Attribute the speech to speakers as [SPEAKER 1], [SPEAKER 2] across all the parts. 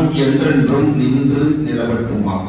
[SPEAKER 1] என்றென்றும் நின்று நிலவட்டுமாக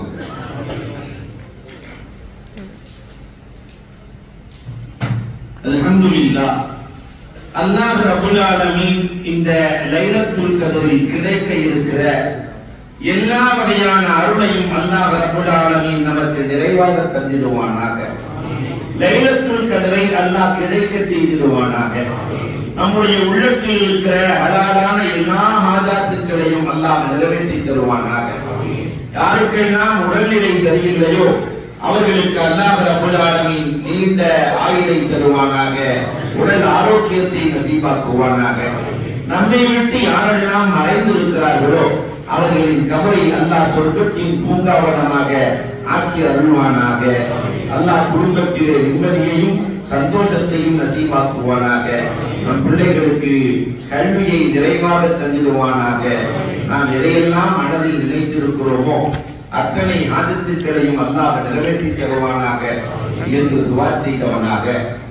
[SPEAKER 1] அல்ஹம்துலில்லாஹ் அல்லாஹ் ரபுல் ஆலமீன் இந்த லைலத்துல் கதரில் கிடைக்க இருக்கிற எல்லா வகையான அருளையும் அல்லாஹ் ரபுல் ஆலமீன் நமக்கு நிறைவாக தந்திடுவானாக லைலத்துல் கதரை அல்லாஹ் கிடைக்க செய்திடுவானாக நம்முடைய உள்ளத்தில் இருக்கிற ஹலாலான எல்லா ஆஜாத்துக்களையும் அல்லாஹ் நிறைவேற்றி தருவானாக யாருக்கெல்லாம் உடல்நிலை சரியில்லையோ அவர்களுக்கு அல்லாஹ் ரபுல் ஆலமீன் நீண்ட ஆயுளை தருவானாக உடல் ஆரோக்கியத்தை நசீபாக்குவானாக நம்மை விட்டு யாரெல்லாம் மறைந்து இருக்கிறார்களோ அவர்களின் கபரை அல்லாஹ் சொர்க்கத்தின் பூங்காவனமாக ஆக்கி அருள்வானாக அல்லாஹ் குடும்பத்திலே நிம்மதியையும் சந்தோஷத்தையும் நசீபாக்குவானாக நம் பிள்ளைகளுக்கு கல்வியை நிறைவாக தந்திடுவானாக நாம் எதையெல்லாம் மனதில் நினைத்திருக்கிறோமோ அத்தனை ஆதத்துக்களையும் அல்லாஹ் நிறைவேற்றி தருவானாக என்று துவா செய்தவனாக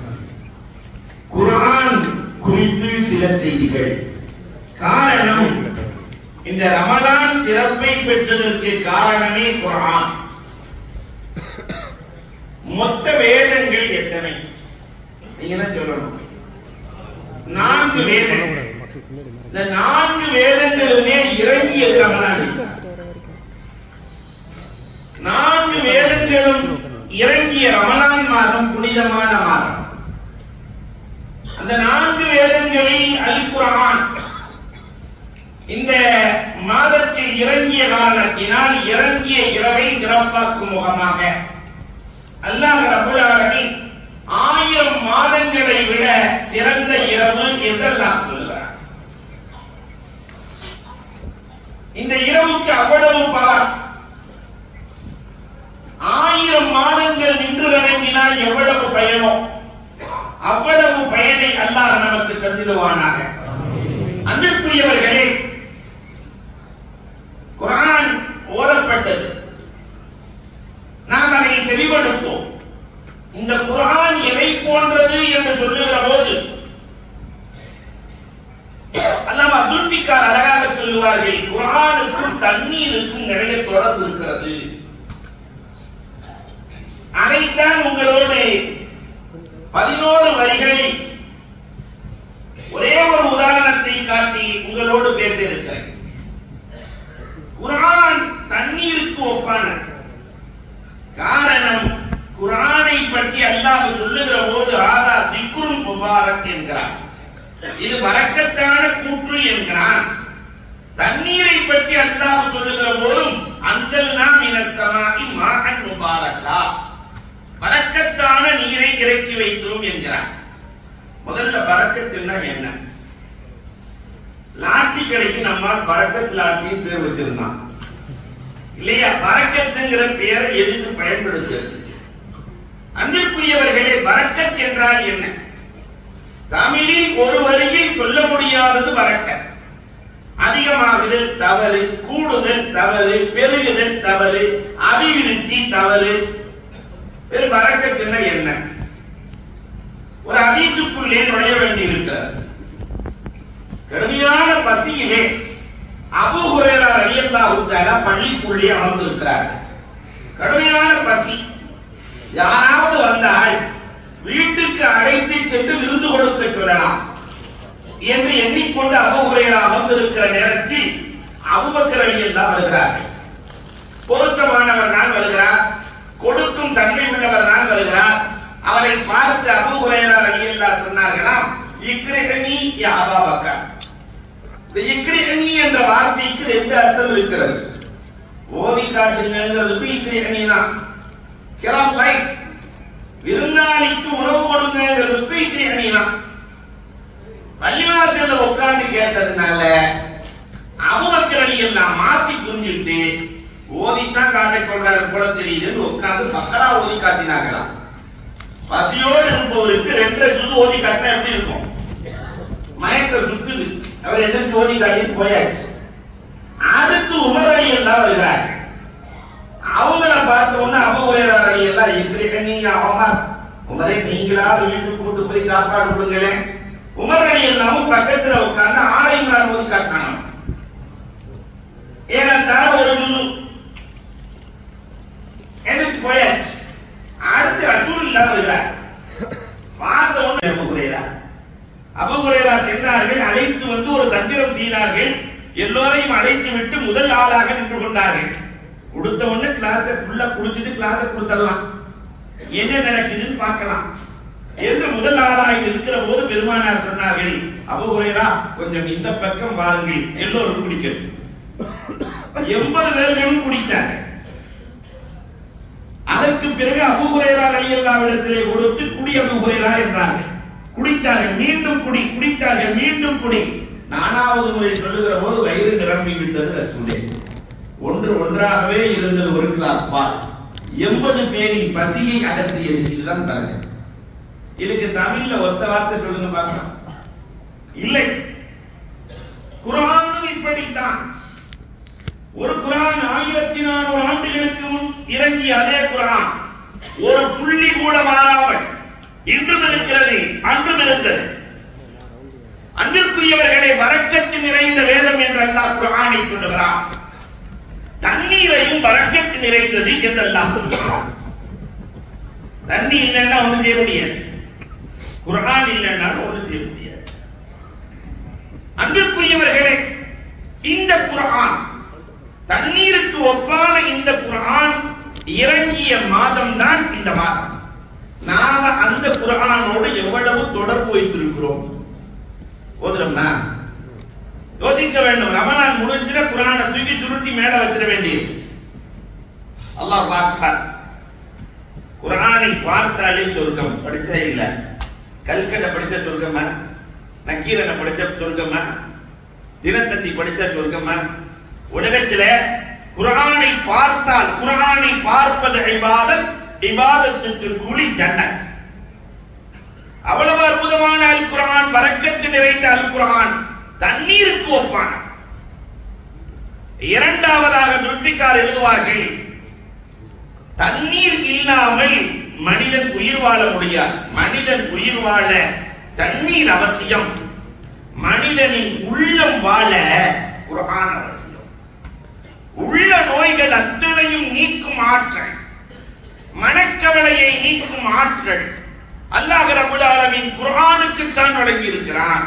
[SPEAKER 1] குர்ஆன் குறித்து சில செய்திகள் காரணம் இந்த ரமலான் சிறப்பை பெற்றதற்கு காரணமே குர்ஆன் மொத்த வேதங்கள் எத்தனை நீங்க தான் சொல்லணும் நான்கு வேதங்கள் இந்த நான்கு வேதங்களுமே இறங்கியது ரமலான் நான்கு வேதங்களும் இறங்கிய ரமலான் மாதம் புனிதமான மாதம் அந்த நான்கு வேதங்களில் அல் குர்ஆன் இந்த மாதத்தில் இறங்கிய காரணத்தினால் இறங்கிய இரவை சிறப்பாக்கும் முகமாக அல்லாஹ் ரப்பல் ஆலமீன் ஆயிரம் மாதங்களை விட சிறந்த இரவு என்று அல்லாஹ் சொல்கிறார் இந்த இரவுக்கு அவ்வளவு பவர் ஆயிரம் மாதங்கள் நின்று வணங்கினால் எவ்வளவு பயனோ அவ்வளவு பயனை அல்லாஹ் நமக்கு தந்திடுவானாக அன்பிற்குரியவர்களே குர்ஆன் ஓதப்பட்டது நாம் அதை செவிமடுப்போம் இந்த குர்ஆன் எதை போன்றது என்று சொல்லுகிற போது அல்லாம துல்பிக்கார் அழகாக சொல்லுவார்கள் குர்ஆனுக்கும் தண்ணீருக்கும் நிறைய தொடர்பு இருக்கிறது அதைத்தான் உங்களோடு பதினோரு வரிகளில் ஒரே ஒரு உதாரணத்தை காட்டி உங்களோடு பேச இருக்கிறேன் குர்ஆன் தண்ணீருக்கு ஒப்பானது காரணம் குர்ஆனை பற்றி அல்லாஹ் சொல்லுகிற போது ஆதா திக்ருன் முபாரக் என்கிறார் இது வரக்கத்தான கூற்று என்கிறான் தண்ணீரை பற்றி அல்லாஹ் சொல்லுகிற போதும் அன்சல்னா மினஸ் ஸமாஇ மாஅன் முபாரக்கா வரக்கத்தான நீரை இறக்கி வைத்தோம் என்கிறார் முதல்ல பரக்கத்துன்னா என்ன லாட்டி கடைக்கு நம்ம பரக்கத் லாட்டின்னு பேர் வச்சிருந்தான் இல்லையா பரக்கத்துங்கிற பெயரை எதுக்கு பயன்படுத்துறது அன்பிற்குரியவர்களே பரக்கத் என்றால் என்ன தமிழில் ஒரு வரியில் சொல்ல முடியாதது பரக்கத் அதிகமாகுதல் தவறு கூடுதல் தவறு பெருகுதல் தவறு அபிவிருத்தி தவறு வேறு பரக்கத்துன்னா என்ன ஒரு அதீத்துக்குள்ளே நுழைய வேண்டி இருக்கிறது கடுமையான பசியிலே அபு ஹுரேரா ரலியல்லாஹு தஆலா பள்ளிக்குள்ளே அமர்ந்திருக்கிறார் கடுமையான பசி யாராவது வந்தால் வீட்டுக்கு அழைத்து சென்று விருந்து கொடுக்க சொல்லலாம் என்று எண்ணிக்கொண்டு அபு ஹுரேரா அமர்ந்திருக்கிற நேரத்தில் அபுபக்கர் ரலியல்லாஹு வருகிறார்கள் பொருத்தமானவர் நான் வருகிறார் கொடுக்கும் தன்மை உள்ளவர் தான் வருகிறார் அவரை பார்த்து அபு ஹுரைரா ரலியல்லாஹு சொன்னார்களாம் இக்ரிஹனி யா அபா பக்கர் இந்த இக்ரிஹனி என்ற வார்த்தைக்கு ரெண்டு அர்த்தம் இருக்கிறது ஓதி காட்டுங்கிறதுக்கு இக்ரிஹனி தான் கிராம் லைஃப் விருந்தாளிக்கு உணவு கொடுங்கிறதுக்கு இக்ரிஹனி தான் பள்ளிவாசல்ல உட்கார்ந்து கேட்டதுனால அபுபக்கர் ரலியல்லாஹு மாத்தி புரிஞ்சுட்டு ஓதித்தான் காட்ட சொல்றாரு போல தெரியுதுன்னு உட்கார்ந்து பக்கரா ஓதி காட்டினாங்களாம் பசியோடு இருப்பவருக்கு ரெண்டு ஜூஸ் ஓதி காட்டினா எப்படி இருக்கும் மயக்க சுத்துது அவர் எதிர்த்து ஓதி காட்டிட்டு போயாச்சு அடுத்து உமர் அலி எல்லாம் வருகிறாங்க அவங்கள பார்த்த உடனே அபு உயர் அலி எல்லாம் இருக்கிற நீங்க அவமா உமரே நீங்களாவது வீட்டுக்கு கூட்டு போய் சாப்பாடு கொடுங்களேன் உமர் அலி எல்லாமும் பக்கத்துல உட்கார்ந்து ஆலயம் ஓதி காட்டினாங்க ஏறத்தாழ ஒரு முழு எதிர்த்து போயாச்சு அடுத்து ரசூல் இல்லா வருகிறார் பார்த்த ஒன்று அபு குரேரா அபு குரேரா சென்றார்கள் அழைத்து வந்து ஒரு தந்திரம் செய்தார்கள் எல்லோரையும் அழைத்து விட்டு முதல் ஆளாக நின்று கொண்டார்கள் கொடுத்த உடனே கிளாஸை ஃபுல்லா குடிச்சிட்டு கிளாஸை கொடுத்துடலாம் என்ன நடக்குதுன்னு பார்க்கலாம் என்று முதல் ஆளாக இருக்கிற போது பெருமானார் சொன்னார்கள் அபு குரேரா கொஞ்சம் இந்த பக்கம் வாருங்கள் எல்லோரும் குடிக்கணும் எண்பது பேர்களும் குடித்தார்கள் அதற்கு பிறகு அபு ஹுரைரா ரலியல்லாஹுவிடத்திலே கொடுத்து குடி அபு ஹுரைரா என்றார்கள் குடித்தார்கள் மீண்டும் குடி குடித்தார்கள் மீண்டும் குடி நானாவது முறை சொல்லுகிற போது வயிறு நிரம்பி விட்டது ரசூலே ஒன்று ஒன்றாகவே இருந்தது ஒரு கிளாஸ் பால் எண்பது பேரின் பசியை அகற்றியது இதுதான் தரங்க இதுக்கு தமிழ்ல ஒத்த வார்த்தை சொல்லுங்க பார்க்கலாம் இல்லை குரானும் இப்படித்தான் ஒரு குரான் ஆயிரத்தி நானூறு ஆண்டுகளுக்கு முன் இறங்கிய அதே குரான் ஒரு புள்ளி கூட மாறாமல் இன்றும் இருக்கிறது அன்றும் இருந்தது அன்பிற்குரியவர்களை வரக்கத்து நிறைந்த வேதம் என்று அல்லாஹ் குரானை சொல்லுகிறான் தண்ணீரையும் வரக்கத்து நிறைந்தது என்று அல்லாஹ் சொல்லுகிறான் தண்ணி இல்லைன்னா ஒண்ணு செய்ய முடியாது குரான் இல்லைன்னா ஒண்ணு செய்ய முடியாது அன்பிற்குரியவர்களே இந்த குரான் தண்ணீருக்கு ஒப்பான இந்த குரான் இறங்கிய மாதம் தான் இந்த மாதம் நாம அந்த குரானோடு எவ்வளவு தொடர்பு வைத்திருக்கிறோம் ஓதுறோம்னா யோசிக்க வேண்டும் ரமணான் முடிஞ்சிட குரானை தூக்கி சுருட்டி மேல வச்சிட வேண்டியது அல்லாஹ் பார்க்கிறார் குரானை பார்த்தாலே சொர்க்கம் படிச்சா இல்ல கல்கண்டை படிச்ச சொர்க்கமா நக்கீரனை படிச்ச சொர்க்கமா தினத்தந்தி படிச்ச சொர்க்கமா உலகத்தில குரானை பார்த்தால் குரானை பார்ப்பது இபாதத் இபாதத்துக்கு கூலி ஜன்னத் அவ்வளவு அற்புதமான அல் குரான் வரக்கத்து நிறைந்த அல் குரான் தண்ணீருக்கு ஒப்பான இரண்டாவதாக துல்பிக்கார் எழுதுவார்கள் தண்ணீர் இல்லாமல் மனிதன் உயிர் வாழ முடியாது மனிதன் உயிர் வாழ தண்ணீர் அவசியம் மனிதனின் உள்ளம் வாழ குரான் அவசியம் உள்ள நோய்கள் அத்தனையும் நீக்கும் ஆற்றல் மனக்கவலையை நீக்கும் ஆற்றல் அல்லாஹ் ரபுல் ஆலமீன் குர்ஆனுக்கு தான் வழங்கி இருக்கிறான்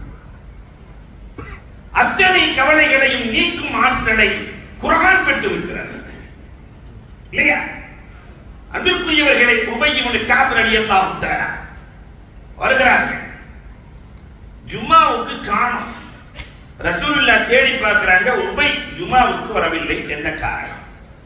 [SPEAKER 1] அத்தனை கவலைகளையும் நீக்கும் ஆற்றலை குர்ஆன் பெற்று இருக்கிறது இல்லையா அன்பிற்குரியவர்களை உபையினுடைய காபர் அலியல்லாஹு தஆலா வருகிறார்கள் ஜும்மாவுக்கு காணும் ரசூலுல்லா தேடி பார்க்கறாங்க உபை ஜும்மாவுக்கு வரவில்லை என்ன காரணம்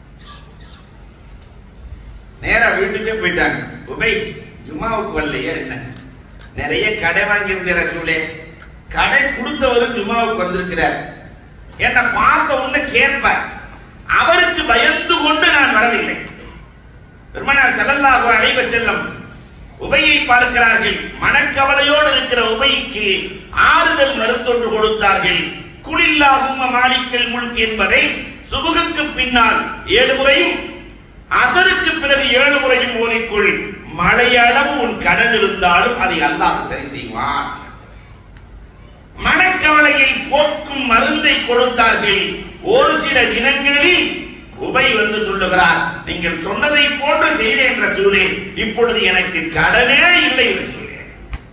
[SPEAKER 1] நேரா வீட்டுக்கே போயிட்டாங்க உபை ஜும்மாவுக்கு வரலையே என்ன நிறைய கடை வாங்கியிருந்த ரசூலே கடை கொடுத்தவரும் ஜும்மாவுக்கு வந்திருக்கிறார் என்ன பார்த்த உடனே கேட்பார் அவருக்கு பயந்து கொண்டு நான் வரவில்லை பெருமனார் ஸல்லல்லாஹு அலைஹி வஸல்லம் உபையை பார்க்கிறார்கள் மனக்கவலையோடு இருக்கிற உபைக்கு ஆறுதல் மருந்தொன்று கொடுத்தார்கள் குளில்லாகும் மாலிக்கல் முல்க் என்பதை சுபுகுக்கு பின்னால் ஏழு முறையும் அசருக்கு பிறகு ஏழு முறையும் ஓதிக்கொள் மழையளவு உன் கடன் இருந்தாலும் அதை அல்லாஹ் சரி செய்வான் மனக்கவலையை போக்கும் மருந்தை கொடுத்தார்கள் ஒரு சில தினங்களில் உபை வந்து சொல்லுகிறார் நீங்கள் சொன்னதை போன்று செய்தேன் என்ற சூழே இப்பொழுது எனக்கு கடனே இல்லை என்று சொல்றேன்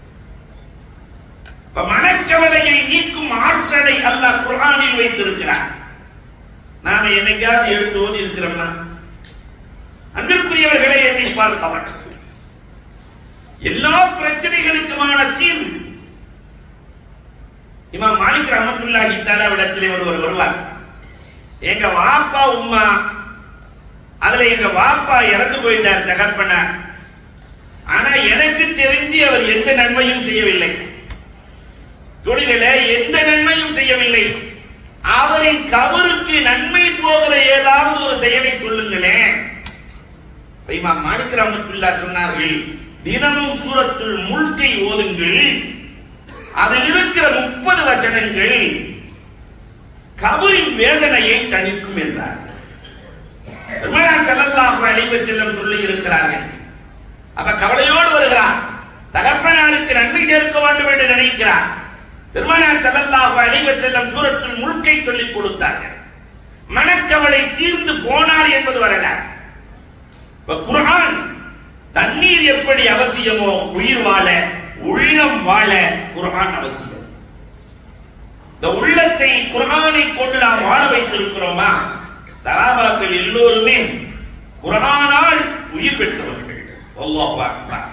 [SPEAKER 1] இப்ப மனக்கவலையை நீக்கும் ஆற்றலை அல்லாஹ் குர்ஆனில் வைத்திருக்கிறார் நாம என்னைக்காவது எடுத்து ஓதி இருக்கிறோம்னா அன்பிற்குரியவர்களை எண்ணி பார்த்தவன் எல்லா பிரச்சனைகளுக்குமான தீர்வு இமாம் மாலிக் ரஹமத்துல்லாஹி தஆலா விடத்திலே ஒருவர் வருவார் எங்க வாப்பா உம்மா அதுல எங்க வாப்பா இறந்து போயிட்டார் தகப்பனார் ஆனா எனக்கு தெரிஞ்சு அவர் எந்த நன்மையும் செய்யவில்லை தொழிலில எந்த நன்மையும் செய்யவில்லை அவரின் கபருக்கு நன்மை போகிற ஏதாவது ஒரு செயலை சொல்லுங்களேன் இமாம் மாலிக் ரஹமத்துல்லா சொன்னார்கள் தினமும் சூரத்துல் முல்கை ஓதுங்கள் அதில் இருக்கிற முப்பது வசனங்கள் கபரின் வேதனையை தணிக்கும் என்றார் பெருமானார் ஸல்லல்லாஹு அலைஹி வஸல்லம் சொல்லி இருக்கிறார்கள் அப்ப கவலையோடு வருகிறார் தகப்பனாருக்கு நன்மை சேர்க்க வேண்டும் என்று நினைக்கிறார் பெருமானார் ஸல்லல்லாஹு அலைஹி வஸல்லம் சூரத்துல் முல்கை சொல்லிக் கொடுத்தார்கள் மனக்கவலை தீர்ந்து போனார் என்பது வரலாறு இப்ப குர்ஆன் தண்ணீர் எப்படி அவசியமோ உயிர் வாழ உள்ளம் வாழ குர்ஆன் அவசியம் இந்த உள்ளத்தை குர்ஆனை கொண்டு நாம் வாழ வைத்திருக்கிறோமா சஹாபாக்கள் எல்லோருமே குர்ஆனால் உயிர் பெற்றவர்கள் அல்லாஹ் அக்பர்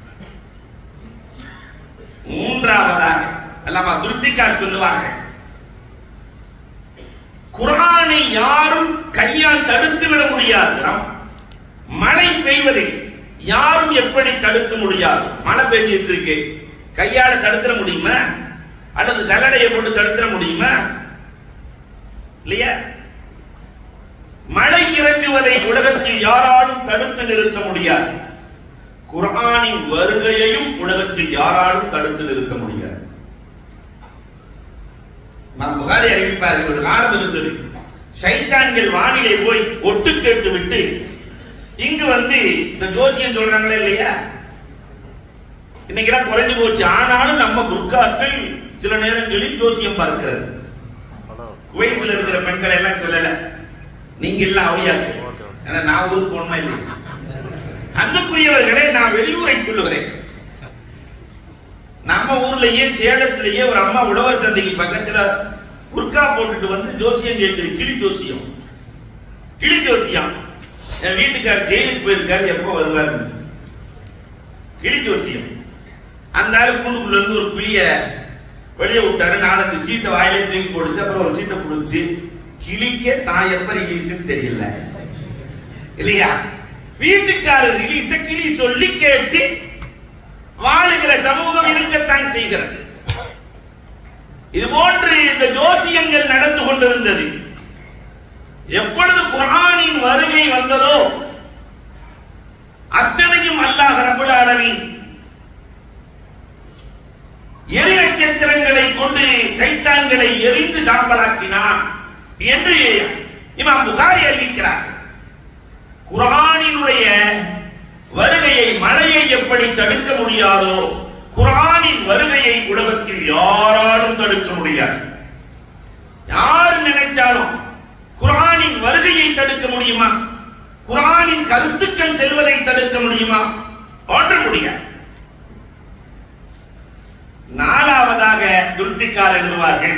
[SPEAKER 1] மூன்றாவதாக அல்லாமா துல்பிகார் சொல்லுவார்கள் குர்ஆனை யாரும் கையால் தடுத்து விட முடியாது நம் மழை பெய்வதை யாரும் எப்படி தடுக்க முடியாது மழை பெய்ஞ்சிட்டு இருக்கு கையால தடுத்துட முடியுமா அல்லது சல்லடையை போட்டு தடுத்துட முடியுமா இல்லையா மழை இறங்குவதை உலகத்தில் யாராலும் தடுத்து நிறுத்த முடியாது குர்ஆனின் வருகையையும் உலகத்தில் யாராலும் தடுத்து நிறுத்த முடியாது நாம் புகாரி அறிவிப்பார்கள் ஒரு காலம் இருந்தது சைத்தான்கள் வானிலை போய் ஒட்டு கேட்டு விட்டு இங்கு வந்து இந்த ஜோசியம் சொல்றாங்களே இல்லையா இன்னைக்கெல்லாம் குறைஞ்சு போச்சு ஆனாலும் நம்ம புர்காக்கள் சில நேரங்களில் ஜோசியம் பார்க்கிறது குவைத்தில் இருக்கிற பெண்கள் எல்லாம் சொல்லல நீங்க எல்லாம் அவையாக்கு ஏன்னா நான் ஊருக்கு போனோமா இல்லையா அன்புக்குரியவர்களே நான் வெளியூரை சொல்லுகிறேன் நம்ம ஊர்லயே சேலத்திலேயே ஒரு அம்மா உழவர் சந்தைக்கு பக்கத்துல உர்கா போட்டுட்டு வந்து ஜோசியம் கேட்குது கிளி ஜோசியம் கிளி ஜோசியம் என் வீட்டுக்கார் ஜெயிலுக்கு போயிருக்காரு எப்போ வருவாரு கிளி ஜோசியம் அந்த ஆளு கூண்டுக்குள்ள இருந்து ஒரு கிளிய வெளியே விட்டாரு நாலஞ்சு சீட்டை வாயிலே தூக்கி போடுச்சு அப்புறம் ஒரு சீட்டை குடிச்சு கிளிக்க தான் எப்ப ரிலீஸ்னு தெரியல இல்லையா வீட்டுக்காரர் ரிலீஸ கிளி சொல்லி கேட்டு வாழுகிற சமூகம் இருக்கத்தான் செய்கிறது இது போன்று இந்த ஜோசியங்கள் நடந்து கொண்டிருந்தது எப்பொழுது குர்ஆனின் வருகை வந்ததோ அத்தனையும் அல்லாஹ் ரப்பல் ஆலமீன் எரி நட்சத்திரங்களை கொண்டு சைத்தான்களை எரிந்து சாம்பலாக்கினான் என்று இமாம் புகாரி அறிவிக்கிறார் குர்ஆனினுடைய வருகையை மழையை எப்படி தடுக்க முடியாதோ குர்ஆனின் வருகையை உலகத்தில் யாராலும் தடுக்க முடியாது யார் நினைச்சாலும் குர்ஆனின் வருகையை தடுக்க முடியுமா குர்ஆனின் கருத்துக்கள் செல்வதை தடுக்க முடியுமா ஒன்று முடியாது நாலாவதாக துல்பிக்கார் எழுதுவார்கள்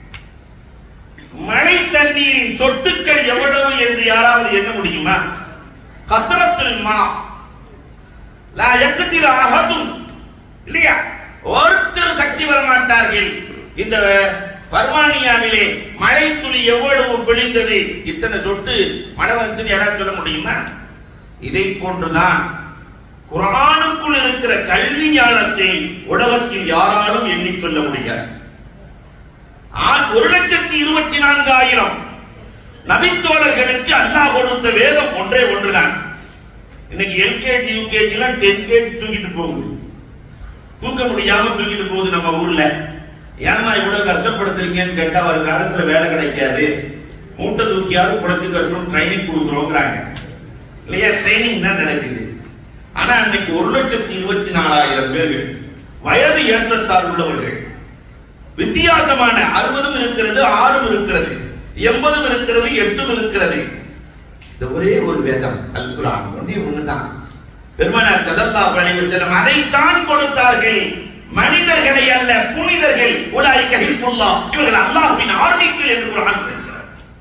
[SPEAKER 1] மழை தண்ணீரின் சொட்டுக்கள் எவ்வளவு என்று யாராவது எண்ண முடியுமா கத்தரத்தில் மா லா யக்கத்தில் அகதும் இல்லையா ஒருத்தர் சக்தி வர மாட்டார்கள் இந்த பர்வானியாவிலே மழை துளி எவ்வளவு பிழிந்தது இத்தனை சொட்டு மழை வந்துன்னு யாராவது சொல்ல முடியுமா இதை போன்றுதான் குரானுக்குள் இருக்கிற கல்வி ஞானத்தை உலகத்தில் யாராலும் எண்ணி சொல்ல முடியாது ஆ- ஒரு லட்சத்தி இருபத்தி நான்காயிரம் நபித்தோழர்களுக்கு அல்லாஹ் கொடுத்த வேதம் ஒன்றே ஒன்றுதான் இன்னைக்கு எல்கேஜி யூகேஜி எல்லாம் டென் கேஜி தூக்கிட்டு போகுது தூக்க முடியாம தூக்கிட்டு போகுது நம்ம ஊர்ல ஏமா இவ்வளவு கஷ்டப்படுத்துறீங்கன்னு கேட்டா ஒரு காலத்துல வேலை கிடைக்காது மூட்டை தூக்கியாவது குறைச்சு கட்டணும் ட்ரைனிங் கொடுக்குறோங்கிறாங்க இல்லையா ட்ரைனிங் தான் நடக்குது ஆனா அன்னைக்கு ஒரு லட்சத்தி இருபத்தி நாலாயிரம் பேர்கள் வயது ஏற்றத்தால் உள்ளவர்கள் வித்தியாசமான அறுபதும் இருக்கிறது ஆறும் இருக்கிறது எண்பதும் இருக்கிறது எட்டும் இருக்கிறது இந்த ஒரே ஒரு வேதம் அல் குர்ஆன் ஒன்றே ஒண்ணுதான் பெருமானார் ஸல்லல்லாஹு அலைஹி வஸல்லம் அதைத்தான் கொடுத்தார்கள் மனிதர்களை அல்ல புனிதர்கள் உலாய்க ஹிப்புல்லாஹ் இவர்கள் அல்லாஹ்வின் ஆர்மிகள் என்று குர்ஆன் பேசுகிறார்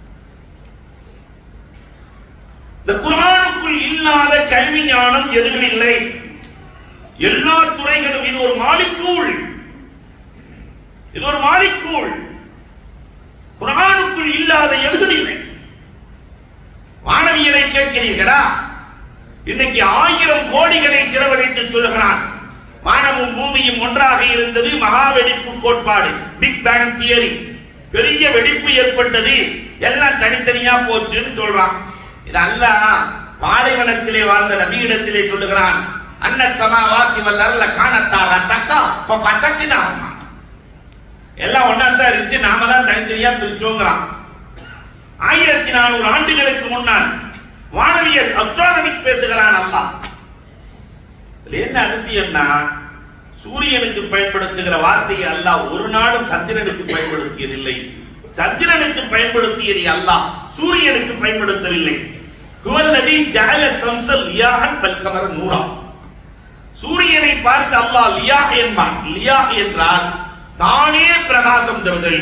[SPEAKER 1] இந்த குர்ஆனுக்குள் இல்லாத கல்வி ஞானம் எதுவும் இல்லை எல்லா துறைகளும் இது ஒரு மாலிக்கூள் இது ஒரு மாலிக்கூள் குர்ஆனுக்குள் இல்லாத எதுவும் இல்லை வானவியலை கேட்கிறீர்களா இன்னைக்கு ஆயிரம் கோடிகளை செலவழித்து சொல்லுகிறான் வானமும் பூமியும் ஒன்றாக இருந்தது மகா வெடிப்பு கோட்பாடு பிக் பேங் தியரி பெரிய வெடிப்பு ஏற்பட்டது எல்லாம் தனித்தனியா போச்சுன்னு சொல்றான் இது அல்லாஹ் பாலைவனத்திலே வாழ்ந்த நபியிடத்திலே சொல்லுகிறான் அன்ன சமாவாத்தி வல்லர்ல காணத்தாரா தக்கா ஃபதக்கினாஹுமா எல்லாம் ஒண்ணா தான் இருந்துச்சு நாம தான் தனித்தனியா பிரிச்சோங்கிறான் ஆயிரத்தி நானூறு ஆண்டுகளுக்கு முன்னால் வானவியல் அஸ்ட்ரானமிக் பேசுகிறான் அல்லாஹ் இதுல என்ன அதிசயம்னா சூரியனுக்கு பயன்படுத்துகிற வார்த்தையை அல்லாஹ் ஒரு நாளும் சந்திரனுக்கு பயன்படுத்தியதில்லை சந்திரனுக்கு பயன்படுத்தியது அல்லாஹ் சூரியனுக்கு பயன்படுத்தவில்லை ஹுவல்லதி ஜஅல ஷம்ஸல் லியாஅன் வல் கமர நூரா சூரியனை பார்த்து அல்லாஹ் லியா என்பான் லியா என்றால் தானே பிரகாசம் தருதல்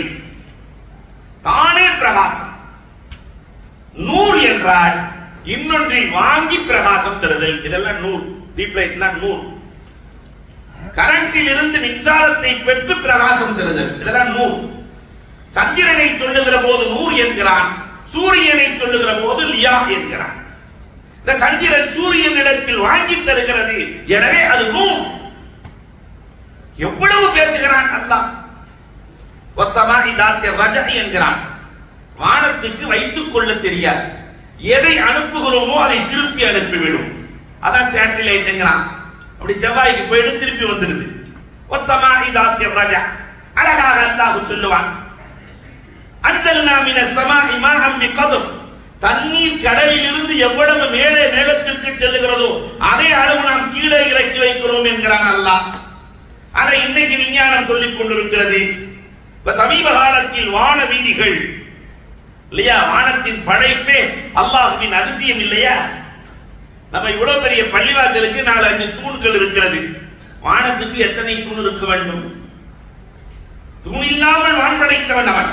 [SPEAKER 1] தானே பிரகாசம் நூர் என்றால் இன்னொன்றை வாங்கி பிரகாசம் தருதல் இதெல்லாம் நூர் டீப் லைட்னா நூர் கரண்டில் இருந்து மின்சாரத்தை பெற்று பிரகாசம் தருதல் இதெல்லாம் நூர் சந்திரனை சொல்லுகிற போது நூர் என்கிறான் சூரியனை சொல்லுகிற போது லியா என்கிறான் இந்த சந்திரன் சூரியனிடத்தில் வாங்கி தருகிறது எனவே அது நூர் எவ்வளவு பேசுகிறான் அல்லாஹ் வஸ்தமாஇ தாத்திய ரஜ என்கிறான் வானத்துக்கு வைத்துக் கொள்ள தெரியாது எதை அனுப்புகிறோமோ அதை திருப்பி அனுப்பிவிடும் அதான் சேட்டலைட்ங்கிறான் அப்படி செவ்வாய்க்கு போயிட்டு திருப்பி வந்துருது வஸ்தமாஇ தாத்திய ரஜ அழகாக அல்லாஹ் சொல்லுவான் அன்சல்னா மின ஸமாஇ மாஅம் பிகத்ர் தண்ணீர் கடலில் இருந்து எவ்வளவு மேலே மேகத்திற்கு செல்லுகிறதோ அதே அளவு நாம் கீழே இறக்கி வைக்கிறோம் என்கிறான் அல்லாஹ் அதை இன்னைக்கு விஞ்ஞானம் சொல்லிக் கொண்டிருக்கிறது இப்ப சமீப காலத்தில் வான வீதிகள் இல்லையா வானத்தின் படைப்பே அல்லாஹுவின் அதிசயம் இல்லையா நம்ம இவ்வளவு பெரிய பள்ளிவாசலுக்கு நாலு அஞ்சு தூண்கள் இருக்கிறது வானத்துக்கு எத்தனை தூண் இருக்க வேண்டும் தூண் இல்லாமல் வான் படைத்தவன் அவன்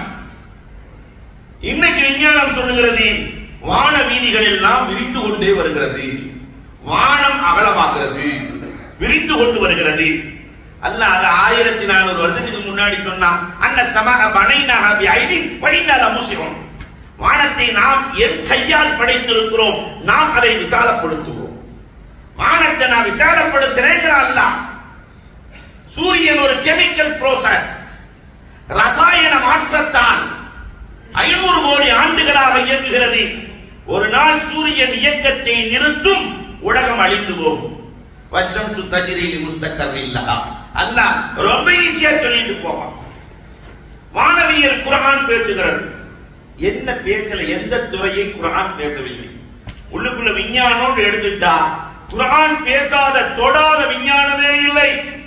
[SPEAKER 1] இன்னைக்கு விஞ்ஞானம் சொல்லுகிறது வான வீதிகள் எல்லாம் விரிந்து கொண்டே வருகிறது வானம் அகலமாகிறது விரிந்து கொண்டு வருகிறது அல்ல அது ஆயிரத்தி நானூறு வருஷத்துக்கு முன்னாடி சொன்னான் அந்த சமக பனைனாக ஐதி வழிநாள முசிவம் வானத்தை நாம் என் கையால் படைத்திருக்கிறோம் நாம் அதை விசாலப்படுத்துவோம் வானத்தை நான் விசாலப்படுத்துறேங்கிற அல்ல சூரியன் ஒரு கெமிக்கல் ப்ரோசஸ் ரசாயன மாற்றத்தால் ஐநூறு கோடி ஆண்டுகளாக இயங்குகிறது ஒரு நாள் சூரியன் இயக்கத்தை நிறுத்தும் உலகம் அழிந்து போகும் வருஷம் சுத்தகிரிலி முஸ்தக்கர் இல்லா அல்லாஹ் ரொம்ப ஈஸியா சொல்லிட்டு போவான் வானவியல் குரான் பேசுகிறது என்ன பேசல எந்த துறையை குரான் பேசவில்லை உள்ளுக்குள்ள விஞ்ஞானம் எடுத்துட்டா குரான் பேசாத தொடாத விஞ்ஞானமே இல்லை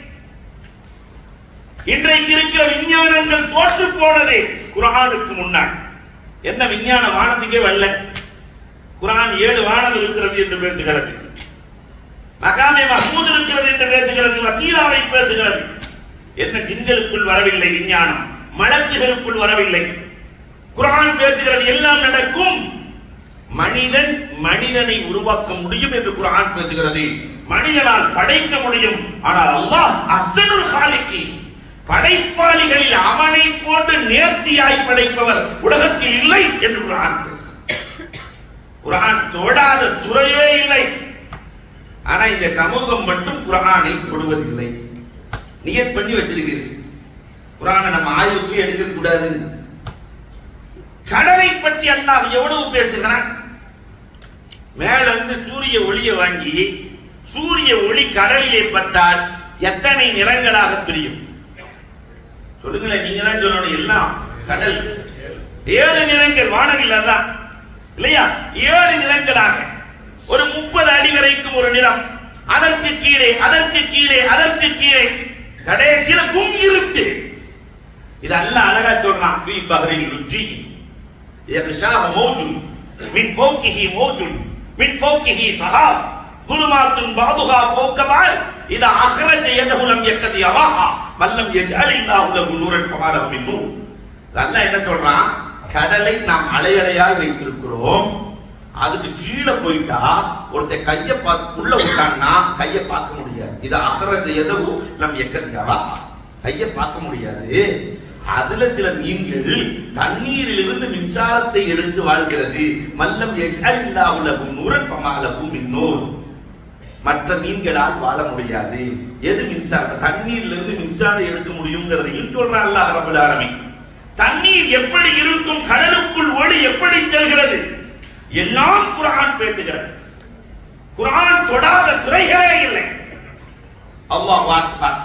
[SPEAKER 1] இன்றைக்கு இருக்கிற விஞ்ஞானங்கள் தோற்று போனதே குரானுக்கு முன்னால் என்ன விஞ்ஞான வானத்துக்கே வரல குரான் ஏழு வானம் இருக்கிறது என்று பேசுகிறது மகாமே மஹமூத் இருக்கிறது என்று பேசுகிறது வசீலாவை பேசுகிறது என்ன ஜின்களுக்குள் வரவில்லை விஞ்ஞானம் மலக்குகளுக்குள் வரவில்லை குரான் பேசுகிறது எல்லாம் நடக்கும் மனிதன் மனிதனை உருவாக்க முடியும் என்று குரான் பேசுகிறது மனிதனால் படைக்க முடியும் ஆனால் அல்லாஹ் அசனுல் காலிக்கு படைப்பாளிகளில் அவனை போன்று நேர்த்தியாய் படைப்பவர் உலகத்தில் இல்லை என்று குரான் பேசுகிறது குரான் தொடாத துறையே இல்லை ஆனா இந்த சமூகம் மட்டும் குரானை தொடுவதில்லை நியத் பண்ணி வச்சிருக்கிறது குரானை நம்ம ஆய்வுக்கு எடுக்க கூடாது கடலை பற்றி அல்லாஹ் எவ்வளவு பேசுகிறான் மேல இருந்து சூரிய ஒளியை வாங்கி சூரிய ஒளி கடலிலே பட்டால் எத்தனை நிறங்களாக பிரியும் சொல்லுங்களேன் நீங்க தான் சொல்லணும் எல்லாம் கடல் ஏழு நிறங்கள் வானவில் அதான் இல்லையா ஏழு நிறங்களாக ஒரு முப்பது அடி வரைக்கும் ஒரு நிறம் அதற்கு கீழே அதற்கு கீழே அதற்கு கீழே கடைசியில கும் இருட்டு இது அல்ல அழகா சொல்றான் ஃபீ பஹரில் ருஜி يغشاه موج من فوقه موج من فوقه سحاب ظلمات بعضها فوق بعض إذا أخرج يده لم يكد يراها من لم يجعل الله له نورا فما له من نور அல்லாஹ் என்ன சொல்றான் கடலை நாம் அலையலையாய் வைத்திருக்கிறோம் அதுக்கு கீழே போயிட்டா ஒருத்தன் கைய பார்த்து உள்ள விட்டான்னா கைய பார்க்க முடியாது இது அகரஜ எதவு நம் எக்கதியாரா கைய பார்க்க முடியாது அதுல சில மீன்கள் தண்ணீரில் இருந்து மின்சாரத்தை எடுத்து வாழ்கிறது மல்லம் எஜ்அலில்லாஹு நூரன் ஃபமாலஹு மின் நூர் மற்ற மீன்களால் வாழ முடியாது எது மின்சாரம் தண்ணீர்ல இருந்து மின்சாரம் எடுக்க முடியுங்கிறதையும் சொல்றான் அல்லாஹ் ரப்பல் ஆலமீன் தண்ணீர் எப்படி இருக்கும் கடலுக்குள் ஒளி எப்படி செல்கிறது எல்லாம் குரான் பேசுகிறது குரான் தொடாத துறைகளே இல்லை அல்லாஹ் அக்பர்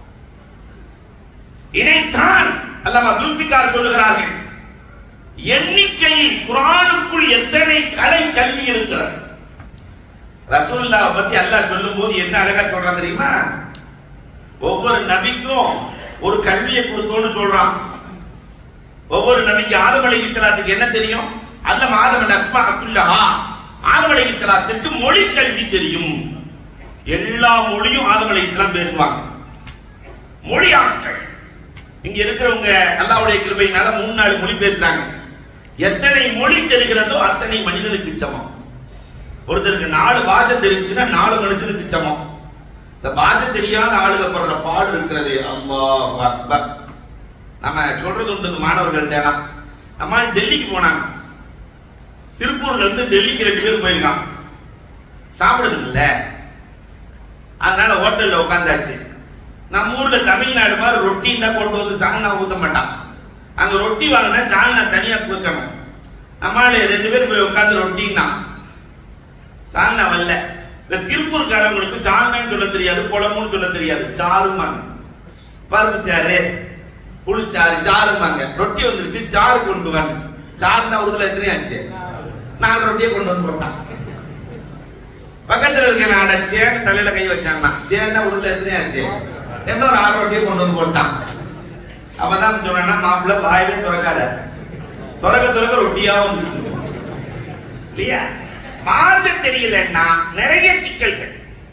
[SPEAKER 1] இதைத்தான் அல்லாம துல்பிகார் சொல்லுகிறார்கள் எண்ணிக்கையில் குரானுக்குள் எத்தனை கலை கல்வி இருக்கிறது ரசூலுல்லாஹ் பத்தி அல்லாஹ் சொல்லும் போது என்ன அழகா சொல்றான் தெரியுமா ஒவ்வொரு நபிக்கும் ஒரு கல்வியை கொடுத்தோன்னு சொல்றான் ஒவ்வொரு நபிக்கு ஆதம் அலைஹிஸ்ஸலாத்துக்கு என்ன தெரியும் அல்லம் ஆதம் அஸ்மா அக்குல்லஹா ஆதம் அலைஹிஸ்ஸலாத்துக்கு மொழி கல்வி தெரியும் எல்லா மொழியும் ஆதம் அலைஹிஸ்ஸலாம் பேசுவாங்க மொழி ஆட்கள் இங்க இருக்கிறவங்க அல்லாஹ்வுடைய கிருபையினால மூணு நாலு மொழி பேசுறாங்க எத்தனை மொழி தெரிகிறதோ அத்தனை மனிதனுக்கு சமம் ஒருத்தருக்கு நாலு பாஷை தெரிஞ்சுன்னா நாலு மனுஷனுக்கு சமம் இந்த பாஷை தெரியாத ஆளுக படுற பாடு இருக்கிறது அல்லாஹ் அக்பர் நம்ம சொல்றது உண்டு மாணவர்கள்ட்ட எல்லாம் நம்ம ஆள் டெல்லிக்கு போனாங்க திருப்பூர்ல இருந்து டெல்லிக்கு ரெண்டு பேர் போயிருக்கான் சாப்பிடணும்ல அதனால ஹோட்டல்ல உட்காந்தாச்சு நம்ம ஊர்ல தமிழ்நாடு மாதிரி ரொட்டின்னா கொண்டு வந்து சால்னா ஊத்த மாட்டான் அங்க ரொட்டி வாங்கினா சால்னா தனியா கொடுக்கணும் நம்மளால ரெண்டு பேர் போய் உட்காந்து ரொட்டின்னா சால்னா வரல இந்த திருப்பூர்காரங்களுக்கு சால்னான்னு சொல்ல தெரியாது குழம்புன்னு சொல்ல தெரியாது சாருமாங்க பருப்பு சாறு புளிச்சாறு சாருமாங்க ரொட்டி வந்துருச்சு சாறு கொண்டு வாங்க சாருனா உருதுல எத்தனை ஆச்சு நாலு ரொட்டியை கொண்டு வந்து போட்டான் பக்கத்துல இருக்க நாட சேன் தலையில கை வச்சாங்கன்னா சேன்னா உருதுல எத்தனை ஆச்சு இன்னொரு ஆறு ரொட்டியை கொண்டு வந்து போட்டான் அப்பதான் சொன்னா மாப்பிள்ள வாயவே திறக்காத திறக்க திறக்க ரொட்டியா வந்துட்டு இருக்கும். இல்லையா மாச தெரியலன்னா நிறைய சிக்கல்கள்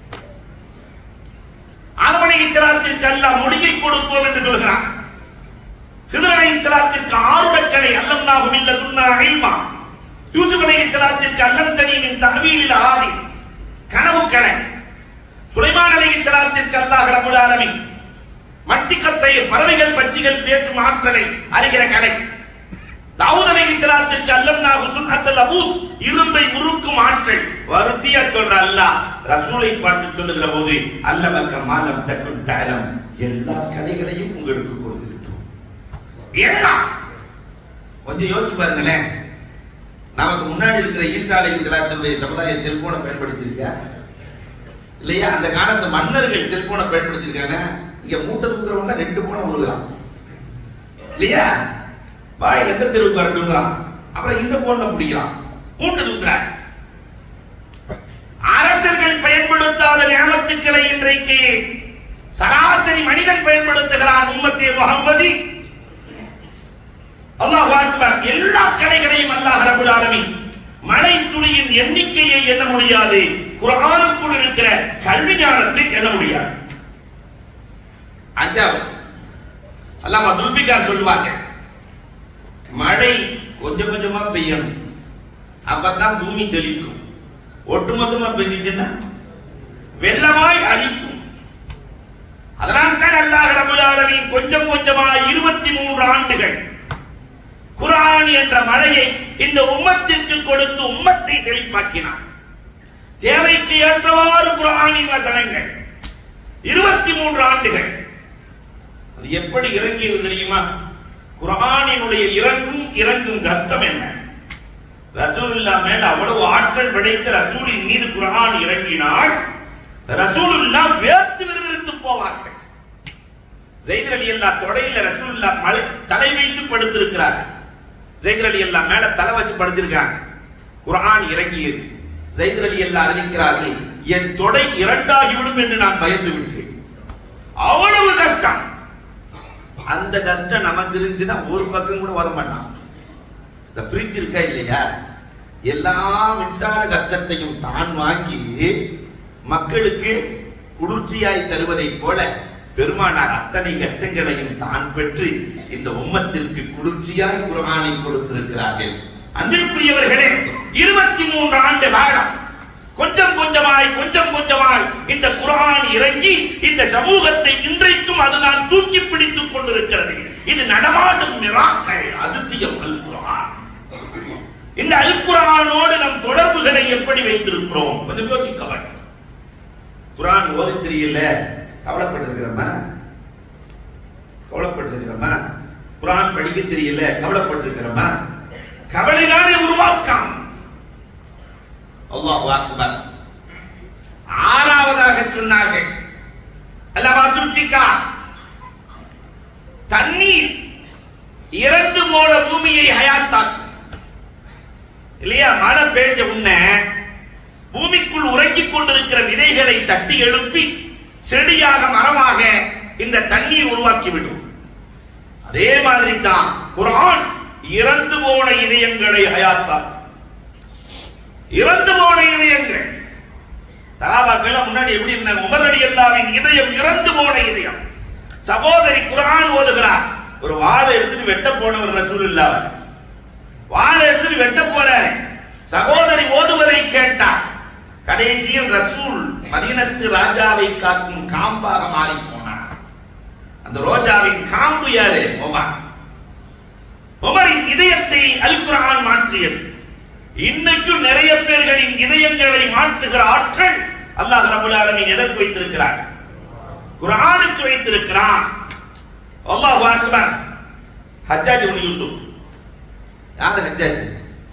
[SPEAKER 1] ஆதமனை இஸ்லாத்திற்கு அல்லாஹ் மொழியை கொடுப்போம் என்று சொல்கிறான் ஹிதர் இஸ்லாத்திற்கு ஆருடக்கலை அல்லம் நாகும் இல்ல துன்னா அழிமா யூசுப் அலை இஸ்லாத்திற்கு அல்லம் தனியின் தன்வீலில் ஆதி கனவு கலை சுலைமான் அலை இஸ்லாத்திற்கு அல்லாஹ் ரபுல் ஆலமீன் மட்டிக்கத்தை பறவைகள் பட்சிகள் பேசும் ஆற்றலை அறிகிற கலை தாவூத் அலைஹிஸ்ஸலாத்திற்கு அல்லம்னாஹு சுன்னத்தல் அபூஸ் இரும்பை முறுக்கும் ஆற்றல் வரிசையா சொல்ற அல்லாஹ் ரசூலை பார்த்து சொல்லுகிற போது அல்லமக்க மாலம் தக்குன் தஅலம் எல்லா கலைகளையும் உங்களுக்கு கொடுத்திருக்கோம் எல்லாம் கொஞ்சம் யோசிச்சு பாருங்களேன் நமக்கு முன்னாடி இருக்கிற ஈசா அலைஹிஸ்ஸலாத்துடைய சமுதாய செல்போனை பயன்படுத்தியிருக்கா இல்லையா அந்த காலத்து மன்னர்கள் செல்போனை பயன்படுத்தியிருக்காங்க இங்க மூட்டை தூக்குறவங்க ரெண்டு போன உருகுறான் இல்லையா வாய் ரெண்டு தெருவுக்கு வரட்டுங்கிறான் அப்புறம் இந்த போன்ல பிடிக்கிறான் மூட்டை தூக்குறான் அரசர்கள் பயன்படுத்தாத ஞாபகத்துக்களை இன்றைக்கு சராசரி மனிதன் பயன்படுத்துகிறான் உம்மத்தே முகம்மதி அல்லாஹ் அக்பர் எல்லா கலைகளையும் அல்லாஹ் ரபுல் ஆலமீன் மழை துளியின் எண்ணிக்கையை எண்ண முடியாது குர்ஆனுக்குள் இருக்கிற கல்வி ஞானத்தை எண்ண முடியாது அஞ்சாவது அல்லாம துல்பிகார் சொல்லுவாங்க மழை கொஞ்சம் கொஞ்சமா பெய்யணும் அப்பதான் பூமி செழிக்கும் ஒட்டுமொத்தமா பெஞ்சிச்சுன்னா வெள்ளமாய் அழிக்கும் அதனால் தான் அல்லாஹ் ரபுல் ஆலமீன் கொஞ்சம் கொஞ்சமாய் இருபத்தி மூன்று ஆண்டுகள் குரான் என்ற மழையை இந்த உம்மத்திற்கு கொடுத்து உம்மத்தை செழிப்பாக்கினார் தேவைக்கு ஏற்றவாறு குரானின் வசனங்கள் இருபத்தி மூன்று ஆண்டுகள் அது எப்படி இறங்கியது தெரியுமா குரானினுடைய இறங்கும் இறங்கும் கஷ்டம் என்ன ரசூலுல்லா மேல் அவ்வளவு ஆற்றல் படைத்த ரசூலின் மீது குரான் இறங்கினால் ரசூலுல்லா வேர்த்து விறுவிறுத்து போவார்கள் ஜெயிதர் அலி அல்லா தொடையில ரசூலுல்லா மலை தலை வைத்து படுத்திருக்கிறார் ஜெயிதர் அலி அல்லா மேல தலை வச்சு படுத்திருக்காங்க குரான் இறங்கியது ஜெயிதர் அலி அல்லா அறிவிக்கிறார்கள் என் தொடை இரண்டாகிவிடும் என்று நான் பயந்து விட்டேன் அவ்வளவு கஷ்டம் அந்த கஷ்டம் நமக்கு இருந்துச்சுன்னா ஒரு பக்கம் கூட வர மாட்டான் இந்த ஃப்ரிட்ஜ் இருக்கா இல்லையா எல்லா மின்சார கஷ்டத்தையும் தான் வாங்கி மக்களுக்கு குளிர்ச்சியாய் தருவதைப் போல பெருமானார் அத்தனை கஷ்டங்களையும் தான் பெற்று இந்த உம்மத்திற்கு குளிர்ச்சியாய் குரானை கொடுத்திருக்கிறார்கள் அன்பிற்குரியவர்களே இருபத்தி மூன்று ஆண்டு காலம் கொஞ்சம் கொஞ்சமாய் கொஞ்சம் கொஞ்சமாய் இந்த குரான் இறங்கி இந்த சமூகத்தை இன்றைக்கும் அதுதான் தூக்கி பிடித்துக் கொண்டிருக்கிறது இது நடமாடும் மிராக்கள் அதிசயம் அல் குரான் இந்த அல் குரானோடு நம் தொடர்புகளை எப்படி வைத்திருக்கிறோம் கொஞ்சம் யோசிக்க வேண்டும் குரான் ஓதி தெரியல கவலைப்பட்டிருக்கிறோமா கவலைப்பட்டிருக்கிறோமா குரான் படிக்க தெரியல கவலைப்பட்டிருக்கிறோமா கவலைதானே உருவாக்கம் அல்லாஹ் அக்பர் ஆறாவதாக சொன்னார்கள் அல்லவா துல்பிகா தண்ணீர் இறந்து போன பூமியை ஹயாத்தாக்கும் இல்லையா மழை பெய்ஞ்ச உடனே பூமிக்குள் உறங்கிக் கொண்டிருக்கிற விதைகளை தட்டி எழுப்பி செடியாக மரமாக இந்த தண்ணீர் உருவாக்கிவிடும் அதே மாதிரி தான் குர்ஆன் இறந்து போன இதயங்களை ஹயாத்தா இறந்து போன இதயங்கள் சகாபாக்கள் முன்னாடி எப்படி இருந்தாங்க உமர் அலி அல்லாவின் இதயம் இறந்து போன இதயம் சகோதரி குர்ஆன் ஓதுகிறார் ஒரு வாழை எடுத்துட்டு வெட்ட போனவர் ரசூல் இல்ல வாழை எடுத்துட்டு வெட்ட போறாரு சகோதரி ஓதுவதை கேட்டார் கடைசியில் ரசூல் மதீனத்து ராஜாவை காக்கும் காம்பாக மாறி போனார் அந்த ரோஜாவின் காம்பு யாரு உமர் உமரின் இதயத்தை அல் குர்ஆன் மாற்றியது இன்னைக்கும் நிறைய பேர்களின் இதயங்களை மாற்றுகிற ஆற்றல் அல்லாஹ் ரபுல் ஆலமீன் எதற்கு வைத்திருக்கிறார் குர்ஆனுக்கு வைத்திருக்கிறான் அல்லாஹ் அக்பர் ஹஜ்ஜாஜ் இப்னு யூசுப் யார் ஹஜ்ஜாஜ்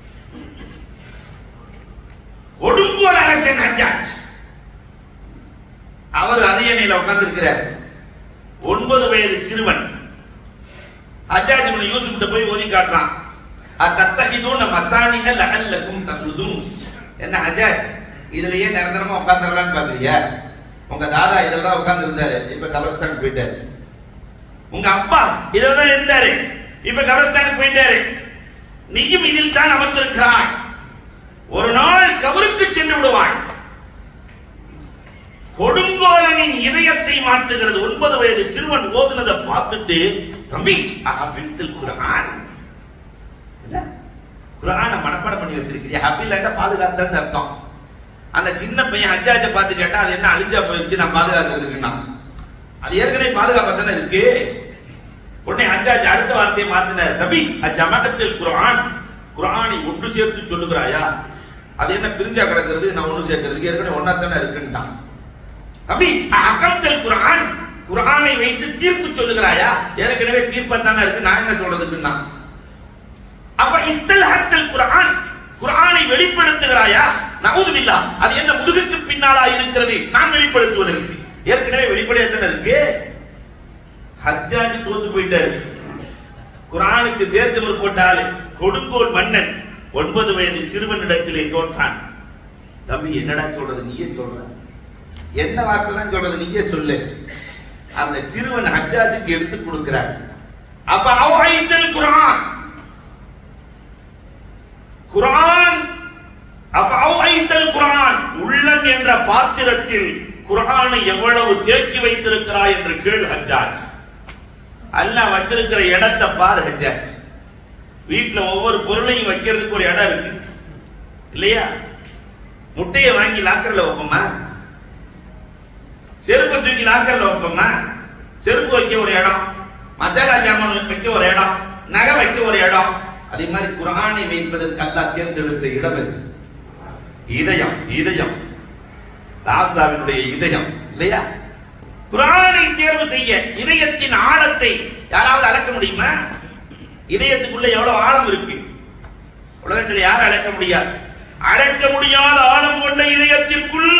[SPEAKER 1] ஒடுங்கோல் அரசன் ஹஜ்ஜாஜ் அவர் அரியணையில் உட்கார்ந்திருக்கிறார் ஒன்பது வயது சிறுவன் ஹஜ்ஜாஜ் இப்னு யூசுப் கிட்ட போய் ஓதி காட்டுறான் அத்தத்தகிதூன மசானிக லஅல்லக்கும் தகுதும் என்ன ஹஜ்ஜாஜ் இதுலயே நிரந்தரமா உட்கார்ந்துடலாம்னு பாக்குறியா உங்க தாதா இதுல தான் உட்கார்ந்து இருந்தாரு இப்ப கபரஸ்தான் போயிட்டாரு உங்க அப்பா இதுல தான் இருந்தாரு இப்ப கபரஸ்தானுக்கு போயிட்டாரு நீயும் இதில் தான் அமர்ந்திருக்கிறாய் ஒரு நாள் கபருக்கு சென்று விடுவாய் கொடுங்கோலனின் இதயத்தை மாற்றுகிறது ஒன்பது வயது சிறுவன் ஓதுனதை பார்த்துட்டு தம்பி அஹஃபில்துல் குர்ஆன் என்ன குர்ஆனை மனப்பாடம் பண்ணி வச்சிருக்கிறியா ஹஃபில் பாதுகாத்தன்னு அர்த்தம் அந்த சின்ன பையன் ஹஜ்ஜாஜ பார்த்து கேட்டா அது என்ன அழிஞ்சா போயிடுச்சு நான் பாதுகாக்கிறதுக்குன்னா அது ஏற்கனவே பாதுகாப்பா தானே இருக்கு உடனே ஹஜ்ஜாஜ் அடுத்த வார்த்தையை மாத்தினார் தம்பி அஜமகத்தில் குர்ஆன் குர்ஆனை ஒன்று சேர்த்து சொல்லுகிறாயா அது என்ன பிரிஞ்சா கிடக்கிறது நான் ஒன்று சேர்க்கறதுக்கு ஏற்கனவே ஒன்னா தானே இருக்குன்ட்டான் தம்பி அகம்தல் குர்ஆன் குர்ஆனை வைத்து தீர்ப்பு சொல்லுகிறாயா ஏற்கனவே தீர்ப்பா தானே இருக்கு நான் என்ன சொல்றதுக்குன்னா அப்ப இஸ்தல்ஹத்தல் குர்ஆன் குர்ஆனை வெளிப்படுத்துகிறாயா நவுது பில்லா அது என்ன முதுகுக்கு பின்னாலா இருக்கிறது நான் வெளிப்படுத்துவதற்கு ஏற்கனவே வெளிப்படையா இருக்கு ஹஜ்ஜாஜ் தோத்து போயிட்டாரு குர்ஆனுக்கு சேர்த்தவர் போட்டால் கொடுங்கோல் மன்னன் ஒன்பது வயது சிறுவனிடத்திலே தோற்றான் தம்பி என்னடா சொல்றது நீயே சொல்ற என்ன வார்த்தை தான் சொல்றது நீயே சொல்லு அந்த சிறுவன் ஹஜ்ஜாஜுக்கு எடுத்து கொடுக்கிறார் அப்ப அவைத்தல் குர்ஆன் குர்ஆன் அப்ப அவைத்தல் குர்ஆன் உள்ளம் என்ற பாத்திரத்தில் குர்ஆனை எவ்வளவு தேக்கி வைத்திருக்கிறாய் என்று கேள் ஹஜ்ஜாஜ் அல்லாஹ் வச்சிருக்கிற இடத்தை பாரு ஹஜ்ஜாஜ் வீட்டுல ஒவ்வொரு பொருளையும் வைக்கிறதுக்கு ஒரு இடம் இருக்கு இல்லையா முட்டையை வாங்கி லாக்கர்ல வைப்போமா செருப்பை தூக்கி லாக்கர்ல வைப்போமா செருப்பு வைக்க ஒரு இடம் மசாலா ஜாமான் வைக்க ஒரு இடம் நகை வைக்க ஒரு இடம் அதே மாதிரி குரானை வைப்பதற்கு அல்லாஹ் தேர்ந்தெடுத்த இடம் இது இதயம் இதயம் தாப்சாவினுடைய இதயம் இல்லையா குரானை தேர்வு செய்ய இதயத்தின் ஆழத்தை யாராவது அளக்க முடியுமா இதயத்துக்குள்ள எவ்வளவு ஆழம் இருக்கு உலகத்தில் யாரும் அளக்க முடியாது அளக்க முடியாத ஆழம் கொண்ட இதயத்திற்குள்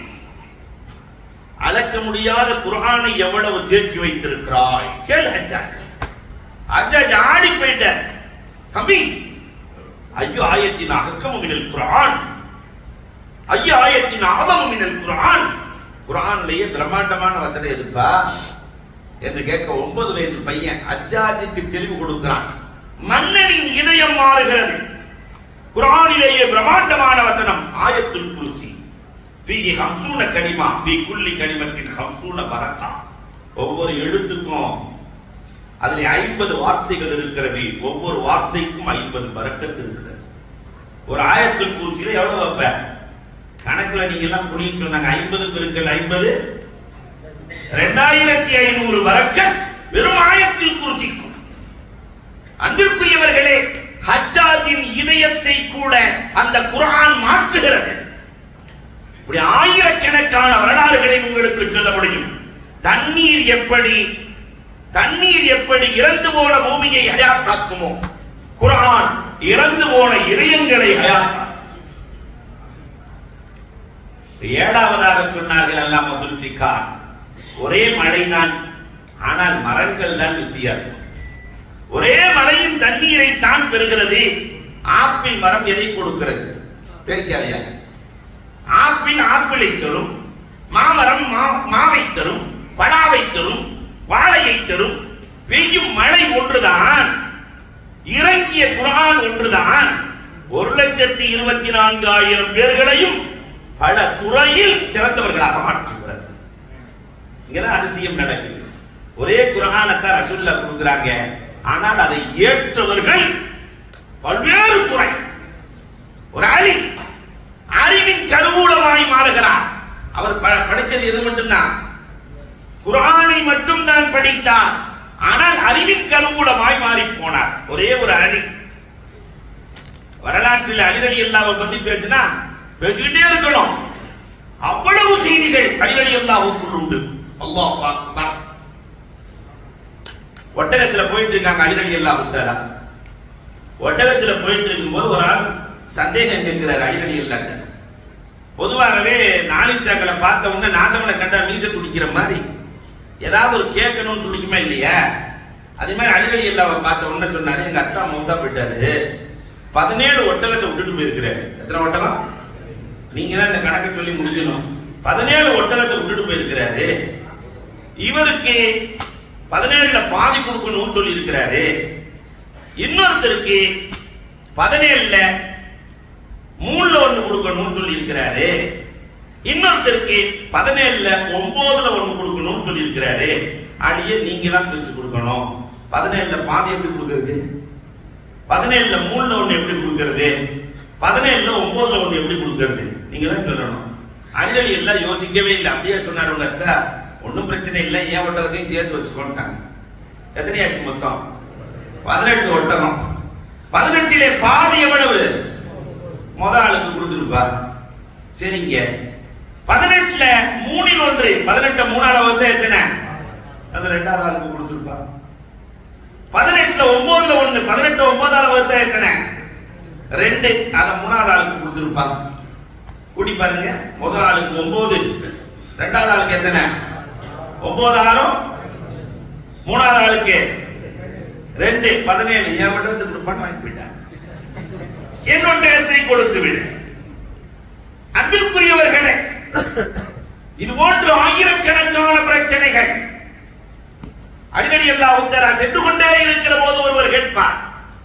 [SPEAKER 1] அளக்க முடியாத குர்ஆனை எவ்வளவு தேக்கி வைத்திருக்கிறாய் கேள் ஹஜ்ஜாஜ் ஹஜ்ஜாஜ் ஆடி போயிட்ட தம்பி ஐயோ ஆயத்தின் அகக்கம் மினல் குர்ஆன் ஐயோ ஆயத்தின் ஆதம் மினல் குர்ஆன் குர்ஆன்லயே பிரம்மாண்டமான வசனம் எதுப்பா என்று கேட்க ஒன்பது வயசு பையன் அஜாஜுக்கு தெளிவு கொடுக்கிறான் மன்னனின் இதயம் மாறுகிறது குர்ஆனிலேயே பிரம்மாண்டமான வசனம் ஆயத்துல் குருசி ஃபீஹி ஹம்சூன கலிமா ஃபீ குல்லி கலிமத்தின் ஹம்சூன பரக்கா ஒவ்வொரு எழுத்துக்கும் அதில் ஐம்பது வார்த்தைகள் இருக்கிறது ஒவ்வொரு வார்த்தைக்கும் ஐம்பது பரக்கத்து இருக்கிறது ஒரு ஆயத்துல் குருசியில எவ்வளவு வைப்ப கணக்குல நீங்க எல்லாம் புரியும் சொன்னாங்க ஐம்பது பெருக்கள் ஐம்பது ரெண்டாயிரத்தி ஐநூறு வரக்கத் வெறும் ஆயத்தில் குருசிக்கும் அன்பிற்குரியவர்களே ஹஜ்ஜாஜின் இதயத்தை கூட அந்த குர்ஆன் மாற்றுகிறது இப்படி ஆயிரக்கணக்கான வரலாறுகளை உங்களுக்கு சொல்ல முடியும் தண்ணீர் எப்படி தண்ணீர் எப்படி இறந்து போன பூமியை ஹயாத்தாக்குமோ குர்ஆன் இறந்து போன இதயங்களை ஹயாத்தாக்கும் ஏழாவதாக சொன்னார்கள் அல்லாம துல்ஃபிகார் ஒரே மழைதான் ஆனால் மரங்கள் தான் வித்தியாசம் ஒரே மழையின் தண்ணீரை தான் பெறுகிறது ஆப்பிள் மரம் எதை கொடுக்கிறது பேரிக்காலையா ஆப்பிள் ஆப்பிளை தரும் மாமரம் மா- மாவை தரும் பலாவை தரும் வாழையை தரும் பெய்யும் மழை ஒன்றுதான் இறங்கிய குரான் ஒன்றுதான் ஒரு லட்சத்தி இருபத்தி நான்காயிரம் பேர்களையும் பல துறையில் சிறந்தவர்களாக மாற்றுகிறது இங்கதான் அதிசயம் நடக்குது ஒரே குரானத்தான் ரசூல்லா கொடுக்குறாங்க ஆனால் அதை ஏற்றவர்கள் பல்வேறு துறை ஒரு அலி அறிவின் கருவூலமாய் மாறுகிறார் அவர் ப- படிச்சது எது மட்டும்தான் குரானை மட்டும் தான் படித்தார் ஆனால் அறிவின் கருவூலமாய் மாறி போனார் ஒரே ஒரு அலி வரலாற்றில் அலிரடி அல்லாவை பத்தி பேசினா பேசிக்கிட்டே இருக்கணும் அவ்வளவு செய்திகள் அலிரடி அல்லாவுக்குள் உண்டு அல்லாஹ் அக்பர் ஒட்டகத்துல போயிட்டு இருக்காங்க அலிரடி அல்லா உத்தரா ஒட்டகத்துல போயிட்டு இருக்கும்போது ஒரு ஆள் சந்தேகம் கேட்கிறார் அலிரடி அல்லாட்ட பொதுவாகவே நாளிச்சாக்களை பார்த்த உடனே நாசமனை கண்டா மீச துடிக்கிற மாதிரி ஏதாவது ஒரு கேட்கணும்னு துடிக்குமா இல்லையா அதே மாதிரி அலிரடி அல்லாவை பார்த்த உடனே சொன்னாரு எங்க அத்தா மௌத்தா போயிட்டாரு பதினேழு ஒட்டகத்தை விட்டுட்டு போயிருக்கிறாரு எத்தனை ஒட்டகம் நீங்க தான் இந்த கணக்கை சொல்லி முடிக்கணும் பதினேழு ஒட்டகத்தை விட்டுட்டு போயிருக்கிறாரு இவருக்கு பதினேழுல பாதி கொடுக்கணும்னு சொல்லி இருக்கிறாரு இன்னொருத்தருக்கு பதினேழுல மூணுல ஒண்ணு கொடுக்கணும்னு சொல்லி இருக்கிறாரு இன்னொருத்தருக்கு பதினேழுல ஒன்பதுல ஒண்ணு கொடுக்கணும்னு சொல்லி இருக்கிறாரு அடியே நீங்க தான் பிரிச்சு கொடுக்கணும் பதினேழுல பாதி எப்படி கொடுக்கறது பதினேழுல மூணுல ஒண்ணு எப்படி கொடுக்கறது பதினேழுல ஒன்பதுல ஒண்ணு எப்படி கொடுக்கறது நீங்க தான் சொல்லணும் அதிரடி எல்லாம் யோசிக்கவே இல்லை அப்படியே சொன்னார் உங்க அத்தா ஒன்றும் பிரச்சனை இல்லை ஏன் ஒட்டகத்தையும் சேர்த்து வச்சுக்கோன்ட்டாங்க எத்தனையாச்சு மொத்தம் பதினெட்டு ஒட்டகம் பதினெட்டிலே பாதி எவ்வளவு முத ஆளுக்கு கொடுத்துருப்பா சரிங்க பதினெட்டுல மூணில் ஒன்று பதினெட்டு மூணாவது வந்து எத்தனை அது ரெண்டாவது ஆளுக்கு கொடுத்துருப்பா பதினெட்டுல ஒன்பதுல ஒண்ணு பதினெட்டு ஒன்பதாவது வந்து எத்தனை ரெண்டு அத மூணாவது ஆளுக்கு கொடுத்துருப்பா கூட்டி பாருங்க முதல் ஆளுக்கு ஒன்பது ரெண்டாவது ஆளுக்கு எத்தனை ஒன்பது ஆறும் மூணாவது ஆளுக்கு ரெண்டு பதினேழு என் மட்டும் வந்து கொடுப்பான்னு வாங்கி போயிட்டாங்க என்னொட்டகத்தை கொடுத்து விடு அன்பிற்குரியவர்களே இது போன்ற ஆயிரக்கணக்கான பிரச்சனைகள் அடிக்கடி எல்லா உத்தரா சென்று கொண்டே இருக்கிற போது ஒருவர் கேட்பார்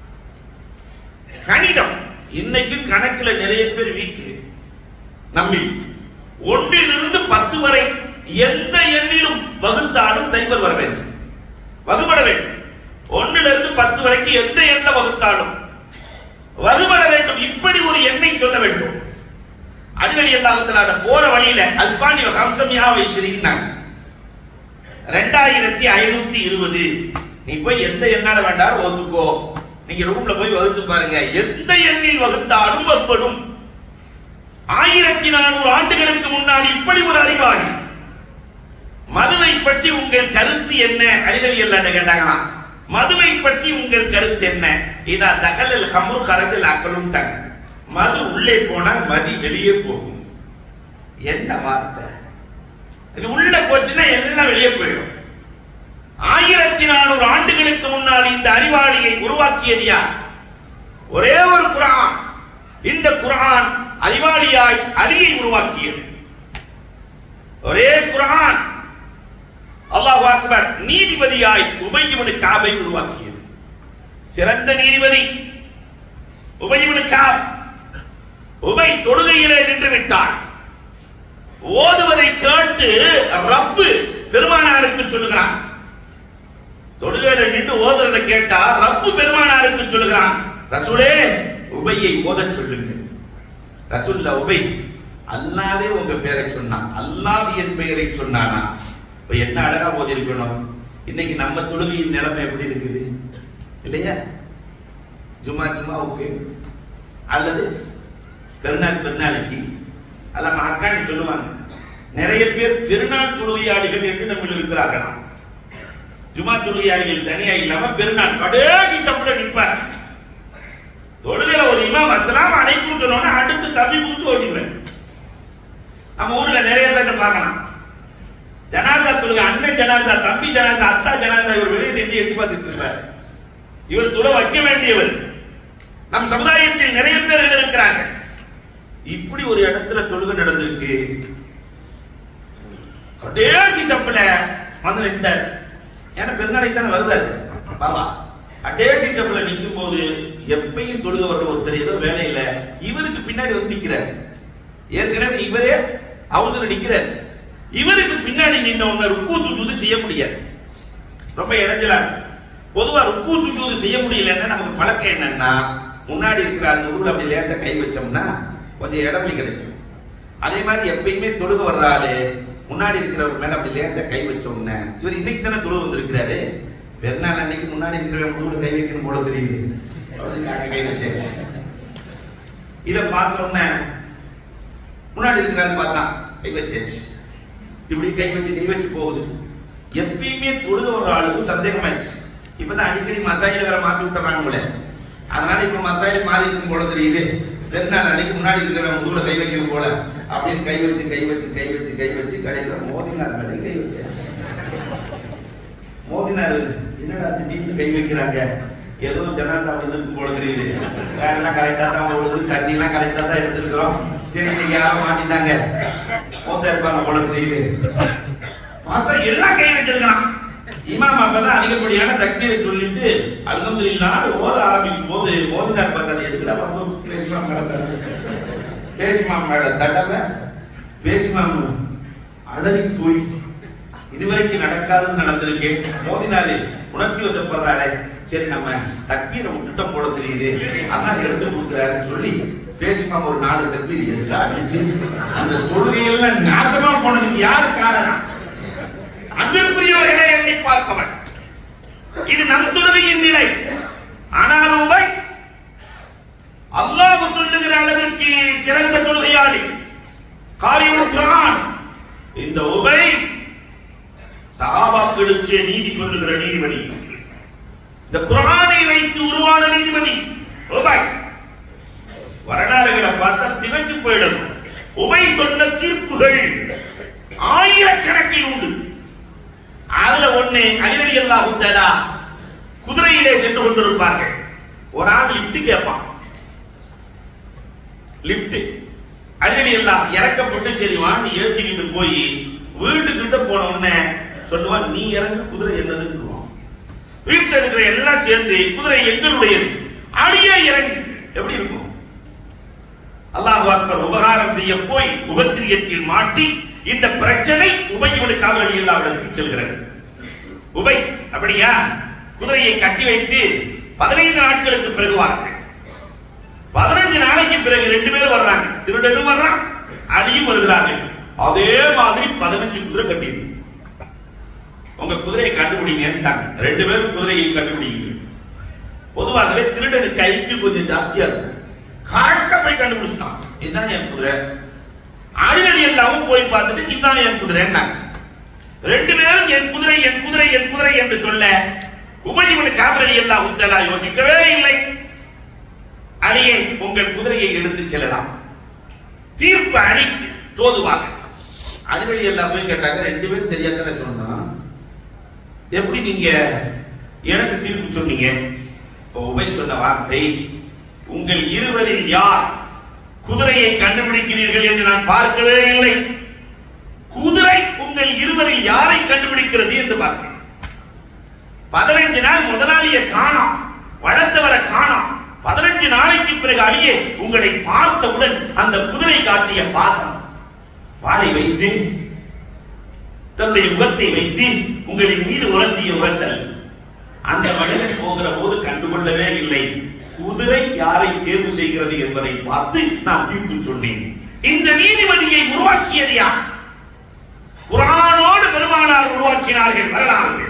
[SPEAKER 1] கணிதம் இன்னைக்கு கணக்குல நிறைய பேர் வீக்கு நம்மி ஒன்றிலிருந்து பத்து வரை எந்த எண்ணிலும் வகுத்தாலும் சைபர் வர வேண்டும் வகுபட வேண்டும் ஒன்னிலிருந்து பத்து வரைக்கும் எந்த எண்ணை வகுத்தாலும் வகுபட வேண்டும் இப்படி ஒரு எண்ணை சொல்ல வேண்டும் அதிரடி அல்லாஹத்தினால போற வழியில அல்பானி ஹம்சம் யா வைஸ்வரின்னாங்க ரெண்டாயிரத்தி ஐநூத்தி இருபது நீ போய் எந்த எண்ணால வேண்டாம் ஒத்துக்கோ நீங்க ரூம்ல போய் வகுத்து பாருங்க எந்த எண்ணில் வகுத்தாலும் வகுப்படும் ஆயிரத்தி நானூறு ஆண்டுகளுக்கு முன்னால் இப்படி ஒரு அறிவாளி மதுவை பற்றி உங்கள் கருத்து என்ன அறிவழி எல்லாம் கேட்டாங்களாம் மதுவை பற்றி உங்கள் கருத்து என்ன இதா தகலல் ஹம்ரு கரத்தில் அக்கலும் மது உள்ளே போனால் மதி வெளியே போகும் என்ன வார்த்தை இது உள்ள போச்சுன்னா எல்லாம் வெளியே போயிடும் ஆயிரத்தி நானூறு ஆண்டுகளுக்கு முன்னால் இந்த அறிவாளியை உருவாக்கியது யார் ஒரே ஒரு குரான் இந்த குரான் அறிவாளியாய் அலியை உருவாக்கியது ஒரே குரான் அல்லாஹ் அக்பர் நீதிபதியாய் உபய்யவனு காபை உருவாக்கியது சிறந்த நீதிபதி உபய்யவனு காப் உபை தொழுகையிலே நின்று விட்டான் ஓதுவதை கேட்டு ரப்பு பெருமானாருக்கு சொல்லுகிறான் தொழுகையில நின்று ஓதுறதை கேட்டா ரப்பு பெருமானாருக்கு சொல்லுகிறான் ரசூலே உபையை ஓதச் சொல்லுங்க ரசூல்ல உபை அல்லாவே உங்க பேரை சொன்னான் அல்லாஹ் என் பெயரை சொன்னானா இப்ப என்ன அழகா ஓதிருக்கணும் இன்னைக்கு நம்ம தொழுகையின் நிலைமை எப்படி இருக்குது இல்லையா ஜும்மா ஜும்மாவுக்கு அல்லது பெருநாள் பெருநாளைக்கு அல்ல மகாணி சொல்லுவாங்க நிறைய பேர் பெருநாள் தொழுகையாளிகள் என்று நம்ம இருக்கிறார்களாம் ஜுமா தொழுகையாளிகள் தனியா இல்லாம பெருநாள் கடைசி சம்பள நிற்பார் தொழுகையில ஒரு இமாம் அஸ்லாம் அனைக்கும் சொன்னோன்னா அடுத்து தம்பி பூத்து ஓடிடுவேன் நம்ம ஊர்ல நிறைய பேர்த்த பார்க்கலாம் ஜனாதா தொழுகை அண்ணன் ஜனாதா தம்பி ஜனாதா அத்தா ஜனாதா இவர் வெளியே நின்று எட்டி பார்த்துட்டு இருப்பார் இவர் துளை வைக்க வேண்டியவர் நம் சமுதாயத்தில் நிறைய பேர்கள் இருக்கிறாங்க இப்படி ஒரு இடத்துல தொழுகை நடந்திருக்கு கடைசி சப்பில வந்து நின்றார் ஏன்னா பெருநாளைக்கு தானே வருவாரு பாபா கடைசி செப்பல நிற்கும் போது எப்பயும் தொழுக வர்ற ஒருத்தர் ஏதோ வேலை இல்ல இவருக்கு பின்னாடி வந்து நிக்கிறார் ஏற்கனவே இவரே அவசர நிக்கிறார் இவருக்கு பின்னாடி நின்ன உடனே ருக்கு சுஜூது செய்ய முடியாது ரொம்ப இடைஞ்சலா இருக்கு. பொதுவா ருக்கு சுஜூது செய்ய முடியலன்னா நமக்கு பழக்கம் என்னன்னா முன்னாடி இருக்கிற ஆள் முதுகுல அப்படி லேசா கை வச்சோம்னா கொஞ்சம் இடவெளி கிடைக்கும் அதே மாதிரி எப்பயுமே தொழுக வர்றாரு முன்னாடி இருக்கிறவர் மேல அப்படி லேசா கை வச்ச உடனே இவர் இன்னைக்கு தானே தொழுக வந்திருக்கிறாரு பெருநாள் அன்னைக்கு முன்னாடி இருக்கிற முதுகுல கை வைக்கணும் போல தெரியுது அவ்வளவு தாங்க கை வச்சாச்சு இத பார்த்த உடனே முன்னாடி இருக்கிறாரு பார்த்தா கை வச்சாச்சு இப்படி கை வச்சு கை வச்சு போகுது எப்பயுமே தொழுக வர்ற ஆளுக்கு சந்தேகமாயிடுச்சு இப்பதான் அடிக்கடி மசாயில வேற மாத்தி விட்டுறாங்களே அதனால இப்ப மசாயில் மாறி இருக்கும் போல தெரியுது ரெண்டு நாள் அன்னைக்கு முன்னாடி இருக்கிற முதுகுல கை வைக்கணும் போல அப்படின்னு கை வச்சு கை வச்சு கை வச்சு கை வச்சு கடைசியில் மோதினார் மேலே கை வச்சாச்சு மோதினார் என்னடா திடீர்னு கை வைக்கிறாங்க ஏதோ ஜனாதா விழுந்துருக்கு போல தெரியுது வேலைலாம் கரெக்டா தான் ஓடுது தண்ணி எல்லாம் கரெக்டா தான் எடுத்துருக்கிறோம் சரி இன்னைக்கு யாரும் மாட்டிட்டாங்க மூத்த இருப்பாங்க போல தெரியுது பார்த்தா எல்லாம் கை வச்சிருக்கான் இமாம் அப்பதான் அதிகப்படியான தக்பீரை சொல்லிட்டு அல்ஹம்துலில்லாஹ் ஓத ஆரம்பிக்கும் போது மோதினார் பார்த்தா எதுக்குடா வந்து பேசிமா மேல தடவை பேசிமா மேல தடவை பேசிமாம் அலறி போய் இதுவரைக்கும் நடக்காதது நடந்திருக்கு மோதினாரு உணர்ச்சி வசப்படுறாரு சரி நம்ம தக்பீரை விட்டுட்டோம் போல தெரியுது அதான் எடுத்து கொடுக்குறாருன்னு சொல்லி பேசிமா ஒரு நாலு தக்பீர் எக்ஸ்ட்ரா அடிச்சு அந்த தொழுகையெல்லாம் நாசமா போனதுக்கு யார் காரணம் அன்பிற்குரியவர்களை எண்ணி பார்ப்பவன் இது நம் தொழுகையின் நிலை ஆனால் உபை அல்லாஹ் சொல்லுகிற அளவிற்கு சிறந்த தொழுகையாளி காரியம் குரான் இந்த உபை சஹாபாக்களுக்கு நீதி சொல்லுகிற நீதிபதி இந்த குரானை வைத்து உருவான நீதிபதி உபை வரலாறுகளை பார்த்தா திகச்சு போயிடும் உபை சொன்ன தீர்ப்புகள் ஆயிரக்கணக்கில் உண்டு அதுல ஒண்ணு அகிலடி அல்லாஹு தஆலா குதிரையிலே சென்று கொண்டிருப்பார்கள் ஒரு ஆள் லிப்ட் கேட்பான் லிப்ட் அகிலடி அல்லாஹ் இறக்கப்பட்டு சரி வா நீ ஏத்திக்கிட்டு போய் வீட்டுக்கிட்ட போன உடனே சொல்லுவான் நீ இறங்கு குதிரை என்னதுன்னு வீட்டுல இருக்கிற எல்லாம் சேர்ந்து குதிரை எங்களுடையது அடியே இறங்கு எப்படி இருக்கும் அல்லாஹ் அக்பர் உபகாரம் செய்ய போய் உபத்திரியத்தில் மாட்டி இந்த பிரச்சனை உபயோடு காவலி இல்லாவிடத்தில் செல்கிறது உபை அப்படியா குதிரையை கட்டி வைத்து பதினைந்து நாட்களுக்கு பிறகு வார்கள் பதினஞ்சு நாளைக்கு பிறகு ரெண்டு பேரும் வர்றாங்க திருடனும் வர்றான் அடியும் வருகிறார்கள் அதே மாதிரி பதினஞ்சு குதிரை கட்டி உங்க குதிரையை கண்டுபிடிங்கன்ட்டாங்க ரெண்டு பேரும் குதிரையை கண்டுபிடிங்க பொதுவாகவே திருடனுக்கு ஐக்கு கொஞ்சம் ஜாஸ்தியா இருக்கும் கரெக்டா போய் கண்டுபிடிச்சிட்டான் இதுதான் என் குதிரை ஆளுநர் எல்லாமும் போய் பார்த்துட்டு இதுதான் என் குதிரைன்னாங்க ரெண்டு பேரும் என் குதிரை என் குதிரை என் குதிரை என்று சொல்ல உபயவன் காவலி எல்லாம் உத்தலா யோசிக்கவே இல்லை அடியே உங்கள் குதிரையை எடுத்து செல்லலாம் தீர்ப்பு அளிக்கு தோதுவாக அதுவழி எல்லாம் போய் கேட்டாங்க ரெண்டு பேரும் தெரியாதானே சொன்னா எப்படி நீங்க எனக்கு தீர்ப்பு சொன்னீங்க இப்போ உபை சொன்ன வார்த்தை உங்கள் இருவரில் யார் குதிரையை கண்டுபிடிக்கிறீர்கள் என்று நான் பார்க்கவே இல்லை குதிரை உங்கள் இருவரில் யாரை கண்டுபிடிக்கிறது என்று பார்க்கிறேன் பதினைஞ்சு நாள் முதலாளியை காணோம் வளர்த்தவரை காணோம் பதினஞ்சு நாளைக்கு பிறகு அழியே உங்களை பார்த்தவுடன் அந்த குதிரை காட்டிய பாசம் வாளை வைத்து தன்னுடைய முகத்தை வைத்து உங்களின் மீது உரசிய உரசல் அந்த மனிதன் போகிற போது கண்டுகொள்ளவே இல்லை குதிரை யாரை தேர்வு செய்கிறது என்பதை பார்த்து நான் தீர்ப்பு சொன்னேன் இந்த நீதிபதியை உருவாக்கியது யார் குரானோடு பெருமானார் உருவாக்கினார்கள் வரலாறு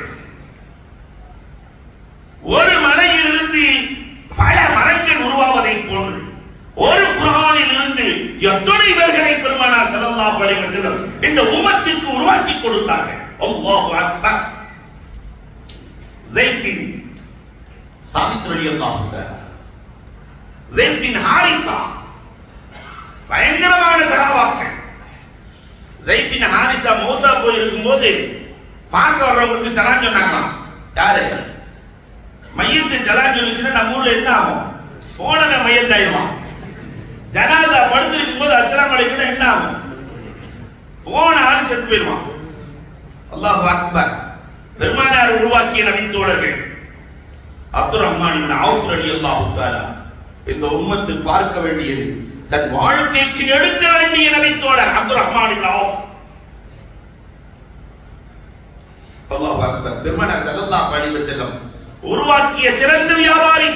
[SPEAKER 1] ஒரு மலையிலிருந்து பல மரங்கள் உருவாவதை போன்று ஒரு குரானில் இருந்து எத்தனை பேர்களை பெருமானார் ஸல்லல்லாஹு அலைஹி வஸல்லம் இந்த உம்மத்திற்கு உருவாக்கி கொடுத்தார்கள் அல்லாஹு அக்பர் زيد بن ثابت رضي الله تعالى زيد بن ஹாரிசா பயங்கரமான சகாபாக்கள் ஜெயித் பின் ஹாரிசா மூத்தா போய் இருக்கும்போது பார்க்க வர்றவங்களுக்கு சலான் சொன்னாங்களாம் யாரு மையத்து சலான் சொல்லிச்சுன்னா நம்ம ஊர்ல என்ன ஆகும் போனவ மையத்தாயிருவான் ஜனாதா படுத்திருக்கும் போது அஸ்லாம் அலைக்கும் என்ன ஆகும் போன ஆளு செத்து போயிருவான் அல்லாஹ் அக்பர் பெருமானார் பெருமானார் உருவாக்கிய நபித்தோழர்கள் அப்துல் ரஹ்மான் இப்னு அவுஃப் ரலியல்லாஹு தஆலா இந்த உம்மத்தில் பார்க்க வேண்டியது தன் வாழ்க்கைக்கு எடுக்க வேண்டிய நபித்தோழர் அப்துல் ரஹ்மான் இப்னு அவுஃப் அல்லாஹ் அக்பர் பெருமானார் ஸல்லல்லாஹு அலைஹி வஸல்லம் உருவாக்கிய சிறந்த வியாபாரி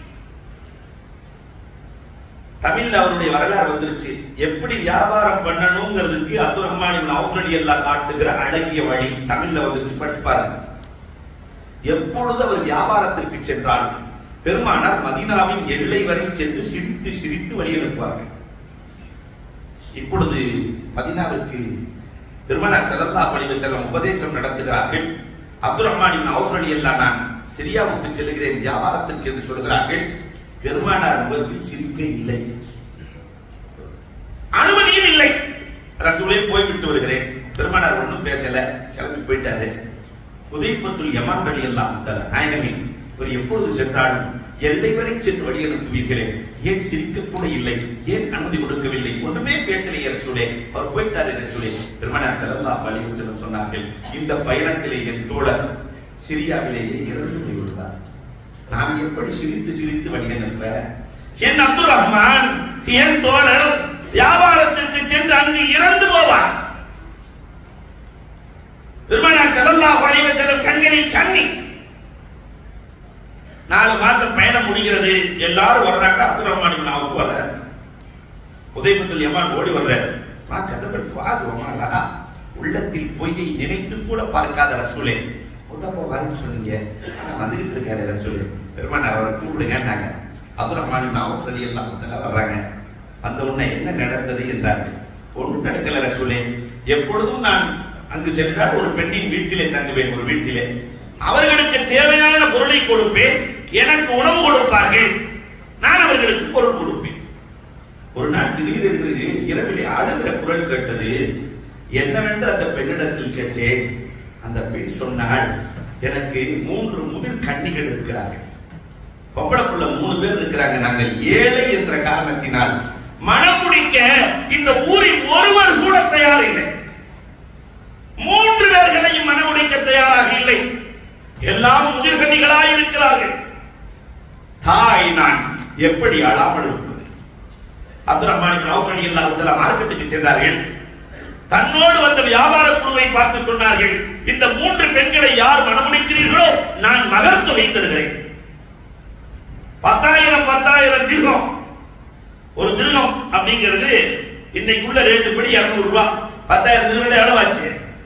[SPEAKER 1] தமிழ்ல அவருடைய வரலாறு வந்துருச்சு எப்படி வியாபாரம் பண்ணணுங்கிறதுக்கு அப்துல் ரஹ்மான் இப்னு அவுஃப் ரலியல்லாஹு காட்டுகிற அழகிய வழி தமிழ்ல வந்துருச்சு படிச்சு பாருங்க எப்பொழுது அவர் வியாபாரத்திற்கு சென்றால் பெருமானார் மதீனாவின் எல்லை வரை சென்று சிரித்து சிரித்து வழி அனுப்புவார்கள் இப்பொழுது மதீனாவிற்கு பெருமானார் ஸல்லல்லாஹு அலைஹி வஸல்லம் உபதேசம் நடத்துகிறார்கள் அப்துல் ரஹ்மான் இப்னு அவுஃப் ரலியல்லாஹு நான் சிரியாவுக்கு செல்கிறேன் வியாபாரத்திற்கு என்று சொல்கிறார்கள் பெருமானார் முகத்தில் சிரிப்பே இல்லை அனுமதியும் இல்லை ரசூலே போய்விட்டு வருகிறேன் பெருமானார் ஒன்றும் பேசல கிளம்பி போயிட்டாரு உதயபத்துல் யமான் வழி எல்லாம் நாயகமே இவர் எப்பொழுது சென்றாலும் எல்லை வரை சென்று வழி அனுப்புவீர்களே ஏன் சிரிக்க கூட இல்லை ஏன் அனுமதி கொடுக்கவில்லை ஒன்றுமே பேசலையே ரசூலே அவர் போயிட்டாரு ரசூலே பெருமானார் ஸல்லல்லாஹு அலைஹி வஸல்லம் சொன்னார்கள் இந்த பயணத்திலே என் தோழர் சிரியாவிலேயே இறந்து போய்விடுவார் நான் எப்படி சிரித்து சிரித்து வழி அனுப்ப என் அப்துல் ரஹ்மான் என் தோழர் வியாபாரத்திற்கு சென்று அங்கு இறந்து போவார் பெருமானார் ஸல்லல்லாஹு அலைஹி வஸல்லம் கண்களில் கண்ணீர் நாலு மாசம் பயணம் முடிகிறது எல்லாரும் வர்றாங்க அப்துல் ரஹ்மான் இப்னு அவுஃப் வர்ற உதயபத்துல் யமான் ஓடி வர்ற மா கதபல் ஃபாத் வமாலா உள்ளத்தில் பொய்யை நினைத்து கூட பார்க்காத ரசூலே உதப்ப வரேன்னு சொன்னீங்க ஆனா வந்துகிட்டு இருக்காரு ரசூலே பெருமானார் அவரை கூப்பிடுங்கன்னாங்க அப்துல் ரஹ்மான் இப்னு அவுஃப் ரலியல்லாஹு தஆலா வர்றாங்க அந்த உடனே என்ன நடந்தது என்றார்கள் ஒன்றும் நடக்கல ரசூலே எப்பொழுதும் நான் அங்கு சென்றால் ஒரு பெண்ணின் வீட்டிலே தங்குவேன் ஒரு வீட்டிலே அவர்களுக்கு தேவையான பொருளை கொடுப்பேன் எனக்கு உணவு கொடுப்பார்கள் நான் அவர்களுக்கு பொருள் கொடுப்பேன் ஒரு நாள் திடீரென்று இரவிலே அழுகிற குரல் கேட்டது என்னவென்று அந்த பெண்ணிடத்தில் கேட்டேன் அந்த பெண் சொன்னாள் எனக்கு மூன்று முதிர் கன்னிகள் இருக்கிறார்கள் பொம்பளை புள்ள மூணு பேர் இருக்கிறாங்க நாங்கள் ஏழை என்ற காரணத்தினால் மனம் முடிக்க இந்த ஊரில் ஒருவர் கூட தயார் இல்லை மூன்று பேர்களையும் மனமுடிக்க தயாராக இல்லை எல்லாம் முதிர்கனிகளாய் இருக்கிறார்கள் தாய் நான் எப்படி அழாமல் இருப்பது அப்துல் ரஹ்மான் அவுஃப் ரலியல்லாஹு தஆலா மார்க்கெட்டுக்கு சென்றார்கள் தன்னோடு வந்த வியாபார குழுவை பார்த்து சொன்னார்கள் இந்த மூன்று பெண்களை யார் மனமுடிக்கிறீர்களோ நான் மகர் தொகை தருகிறேன் பத்தாயிரம் பத்தாயிரம் திருகம் ஒரு திருகம் அப்படிங்கிறது இன்னைக்குள்ள ரேட்டு படி இருநூறு ரூபாய் பத்தாயிரம் திருகம் எவ்வளவு ஆச்சு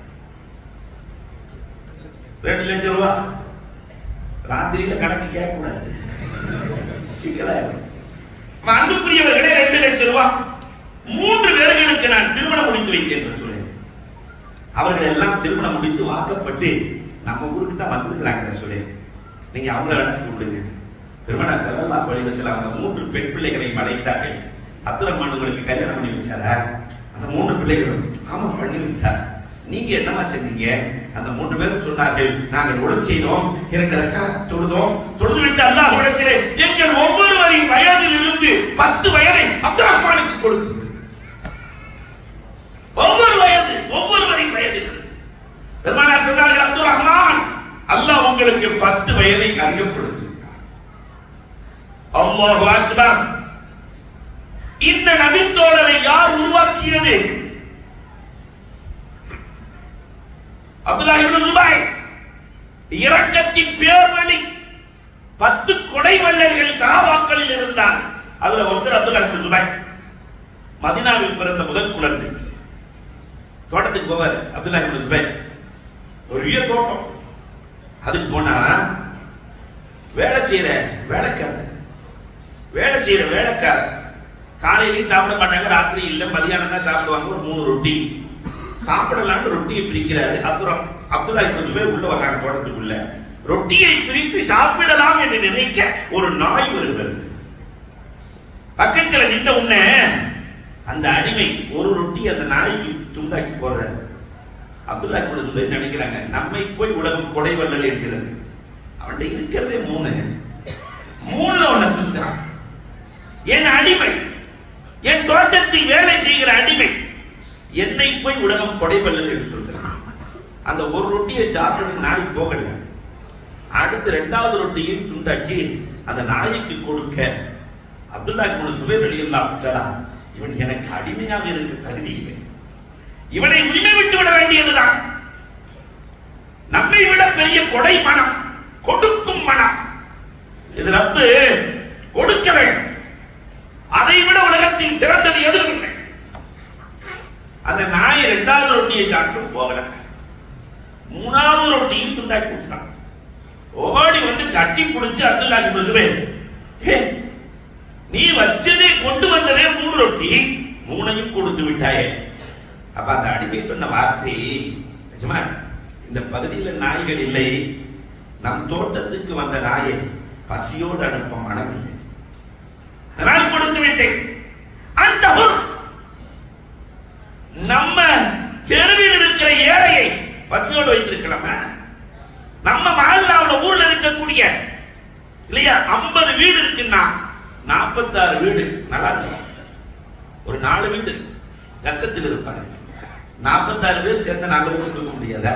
[SPEAKER 1] ரெண்டு லட்சம் ரூபாய் ராத்திரியில கணக்கு கேட்க கூடாது சிக்கலா அன்புக்குரியவர்களே ரெண்டு லட்சம் ரூபாய் மூன்று பேர்களுக்கு நான் திருமணம் முடித்து வைத்தேன் என்று சொல்லேன் அவர்கள் எல்லாம் திருமணம் முடித்து வாக்கப்பட்டு நம்ம ஊருக்கு தான் வந்திருக்கிறாங்க சொல்லேன் நீங்க அவங்கள வேணா கூப்பிடுங்க பெருமனார் செல்லல்லா வழிவ செல்ல அந்த மூன்று பெண் பிள்ளைகளையும் அழைத்தார்கள் அப்துல் ரஹ்மான் உங்களுக்கு கல்யாணம் பண்ணி வச்சாரா அந்த மூன்று பிள்ளைகளும் ஆமா பண்ணி வைத்தார் நீங்க என்னமா செஞ்சீங்க அந்த மூன்று பேரும் சொன்னார்கள் நாங்கள் உடல் செய்தோம் இரண்டு ரக்கா தொழுதோம் தொழுது விட்டு அல்லாஹ் இடத்திலே எங்கள் ஒவ்வொருவரின் வயதில் இருந்து பத்து வயதை அப்துல் ரஹ்மானுக்கு கொடுத்து ஒவ்வொரு வயது ஒவ்வொருவரின் வயதில் பெருமானார் சொன்னார்கள் அப்துல் ரஹ்மான் அல்லாஹ் உங்களுக்கு பத்து வயதை அறியப்படுத்து அல்லாஹ் அக்பர் இந்த நபித்தோழரை யார் உருவாக்கியது அப்துல்லா இப்னு சுபைர் இரக்கத்தின் பேர்வழி பத்து கொடை வள்ளல்கள் சஹாபாக்களில் இருந்தார் அதுல ஒருத்தர் அப்துல்லா இப்னு சுபைர் மதினாவில் பிறந்த முதல் குழந்தை தோட்டத்துக்கு போவார் அப்துல்லா இப்னு சுபைர் ஒரு உயர் தோட்டம் அதுக்கு போனா வேலை செய்யற வேலைக்காரர் வேலை செய்யற வேலைக்காரர் காலையிலையும் சாப்பிட மாட்டாங்க ராத்திரி இல்ல மதியானம் தான் சாப்பிடுவாங்க ஒரு மூணு ரொட்டி சாப்பிடலாம்னு ரொட்டியை பிரிக்கிறாரு அப்துல்லா அப்துல்லா இப்ப சுபே உள்ள வர்றாங்க தோட்டத்துக்குள்ள ரொட்டியை பிரித்து சாப்பிடலாம் என்று நினைக்க ஒரு நாய் வருகிறது பக்கத்துல நின்ற உடனே அந்த அடிமை ஒரு ரொட்டி அந்த நாய்க்கு துண்டாக்கி போடுறாரு அப்துல்லா இப்படி சுபே நினைக்கிறாங்க நம்மை போய் உலகம் கொடைவல்லல் என்கிறது அவன்கிட்ட இருக்கிறதே மூணு மூணுல ஒண்ணு பிடிச்சான் என் அடிமை என் தோட்டத்தில் வேலை செய்கிற அடிமை என்னை போய் உலகம் கொடைவல்லல் என்று சொல்கிறான் அந்த ஒரு ரொட்டியை சாப்பிட்டு நாய் போகல அடுத்து ரெண்டாவது ரொட்டியை துண்டாக்கி அந்த நாய்க்கு கொடுக்க அப்துல்லா இப்னு சுபைர் ரலியல்லாஹு இவன் எனக்கு அடிமையாக இருக்க தகுதி இல்லை இவனை உரிமை விட்டு விட வேண்டியதுதான் நம்மை விட பெரிய கொடை மனம் கொடுக்கும் மனம் இது ரப்பு கொடுக்க வேண்டும் அதை விட உலகத்தில் சிறந்தது எதுவும் இல்லை அந்த நாய் இரண்டாவது ரொட்டியை சாப்பிட்டு போகல மூணாவது ரொட்டியும் துண்டாக்கி கொடுத்தான் ஓடி வந்து கட்டி பிடிச்சு அப்துல்லா இப்னு சுபைர் "ஹே, நீ வச்சதே கொண்டு வந்ததே மூணு ரொட்டி மூணையும் கொடுத்து விட்டாயே அப்ப அந்த அடிமை சொன்ன வார்த்தை நிஜமா இந்த பகுதியில் நாய்கள் இல்லை நம் தோட்டத்துக்கு வந்த நாயை பசியோடு அனுப்ப மனமில்லை அதனால் கொடுத்து விட்டேன் அந்த ஊர் நம்ம தெருவில் இருக்கிற ஏழையை பசியோடு வைத்திருக்கலாமா நம்ம மகல்லாவுல ஊர்ல இருக்கக்கூடிய இல்லையா ஐம்பது வீடு இருக்குன்னா நாற்பத்தாறு வீடு நல்லா இருக்கும் ஒரு நாலு வீடு கஷ்டத்தில் இருப்பாங்க நாற்பத்தாறு பேர் சேர்ந்து நாங்கள் கொடுக்க முடியாத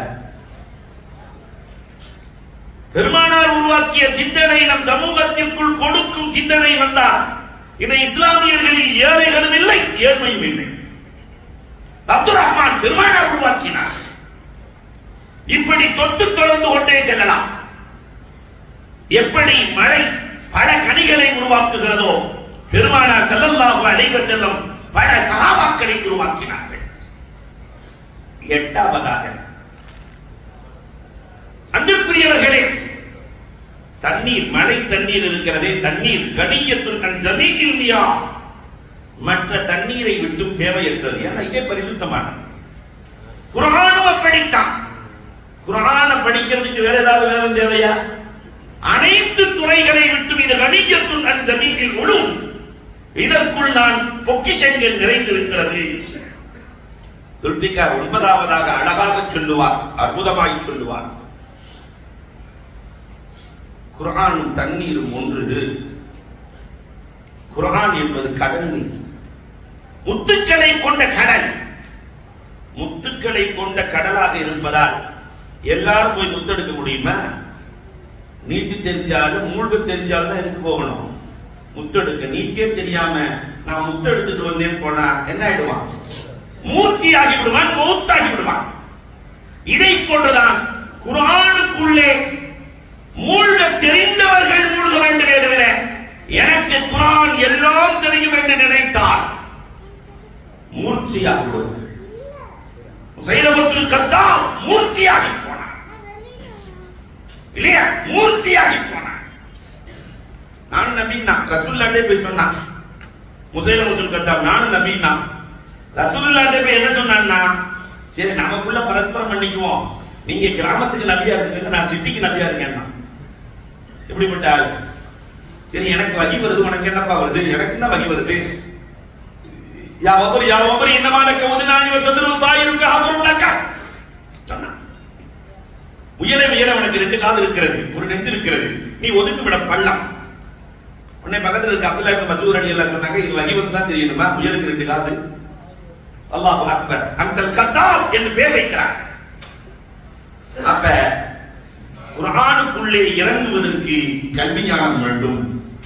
[SPEAKER 1] பெருமானார் உருவாக்கிய சிந்தனை நம் சமூகத்திற்குள் கொடுக்கும் சிந்தனை வந்தால் இந்த இஸ்லாமியர்களில் ஏழைகளும் இல்லை ஏழ்மையும் இல்லை அப்துல் ரஹ்மான் பெருமானார் உருவாக்கினார் இப்படி தொட்டு தொடர்ந்து கொண்டே செல்லலாம் எப்படி மழை பல கனிகளை உருவாக்குகிறதோ பெருமானார் செல்லல்லாஹு அலைஹி செல்லும் பல சகாபாக்களை உருவாக்கினார்கள் எட்டாவதாக அன்பிற்குரியவர்களே தண்ணீர் மழை தண்ணீர் இருக்கிறதே தண்ணீர் கனியத்துடன் ஜமீகில் மியா மற்ற தண்ணீரை விட்டும் தேவையற்றது ஏன்னா இதே பரிசுத்தமானது குரானும் அப்படித்தான் குரான படிக்கிறதுக்கு வேற ஏதாவது வேலை தேவையா அனைத்து துறைகளை விட்டும் இது கணியத்துன் அஞ்சமீகில் முழும் இதற்குள் நான் பொக்கிஷங்கள் நிறைந்திருக்கிறது துல்பிகார் ஒன்பதாவதாக அழகாக சொல்லுவார் அற்புதமாய் சொல்லுவார் குரானும் தண்ணீரும் ஒன்று குரான் என்பது கடல் நீர் முத்துக்களை கொண்ட கடல் முத்துக்களை கொண்ட கடலாக இருப்பதால் எல்லாரும் போய் முத்தெடுக்க முடியுமா நீச்ச தெரிஞ்சாலும் மூழ்க தெரிஞ்சாலும் தான் எதுக்கு போகணும் முத்தெடுக்க நீச்சே தெரியாம நான் முத்தெடுத்துட்டு வந்தேன் போனா என்ன ஆயிடுவான் மூர்ச்சி ஆகி விடுவான் மௌத்தாகி விடுவான் இதை போன்றுதான் குரானுக்குள்ளே மூழ்க தெரிந்தவர்கள் மூழ்க வேண்டுமே தவிர எனக்கு குரான் எல்லாம் தெரியும் என்று நினைத்தால் மூர்ச்சியாகி விடுவார்கள் சைலபத்தில் கத்தா மூர்ச்சியாகி போனான் இல்லையா மூர்ச்சியாகி போனான் நானும் நபின்னா ரசூல்லாண்டே போய் சொன்னான் முசைலமுத்துல் கத்தாப் நானும் நபின்னா ரசூலுல்லாண்டே போய் என்ன சொன்னான்னா சரி நமக்குள்ள பரஸ்பரம் பண்ணிக்குவோம் நீங்க கிராமத்துக்கு நபியா இருக்கீங்க நான் சிட்டிக்கு நபியா இருக்கேன்னா எப்படிப்பட்ட ஆள் சரி எனக்கு வகி வருது உனக்கு என்னப்பா வருது எனக்கு தான் வகி வருது யா ஒவ்வொரு யா ஒவ்வொரு என்னமாலக்க உதனாணி சதுரு சாயிருக்கு அமருண்டக்க சொன்னான் உயர உயர உனக்கு ரெண்டு காது இருக்கிறது ஒரு நெஞ்சு இருக்கிறது நீ ஒதுக்கு விட பள்ளம் உடனே பக்கத்துல இருக்க அப்துல்லா இப்னு மசூத் அலி எல்லாம் சொன்னாங்க இது வகி வந்து தான் தெரியணுமா முயலுக்கு ரெண்டு காது அல்லாஹ் அக்பர் அந்த கத்தாப் என்று பேர் வைக்கிறார் அப்ப குர்ஆனுக்குள்ளே இறங்குவதற்கு கல்வி ஞானம் வேண்டும்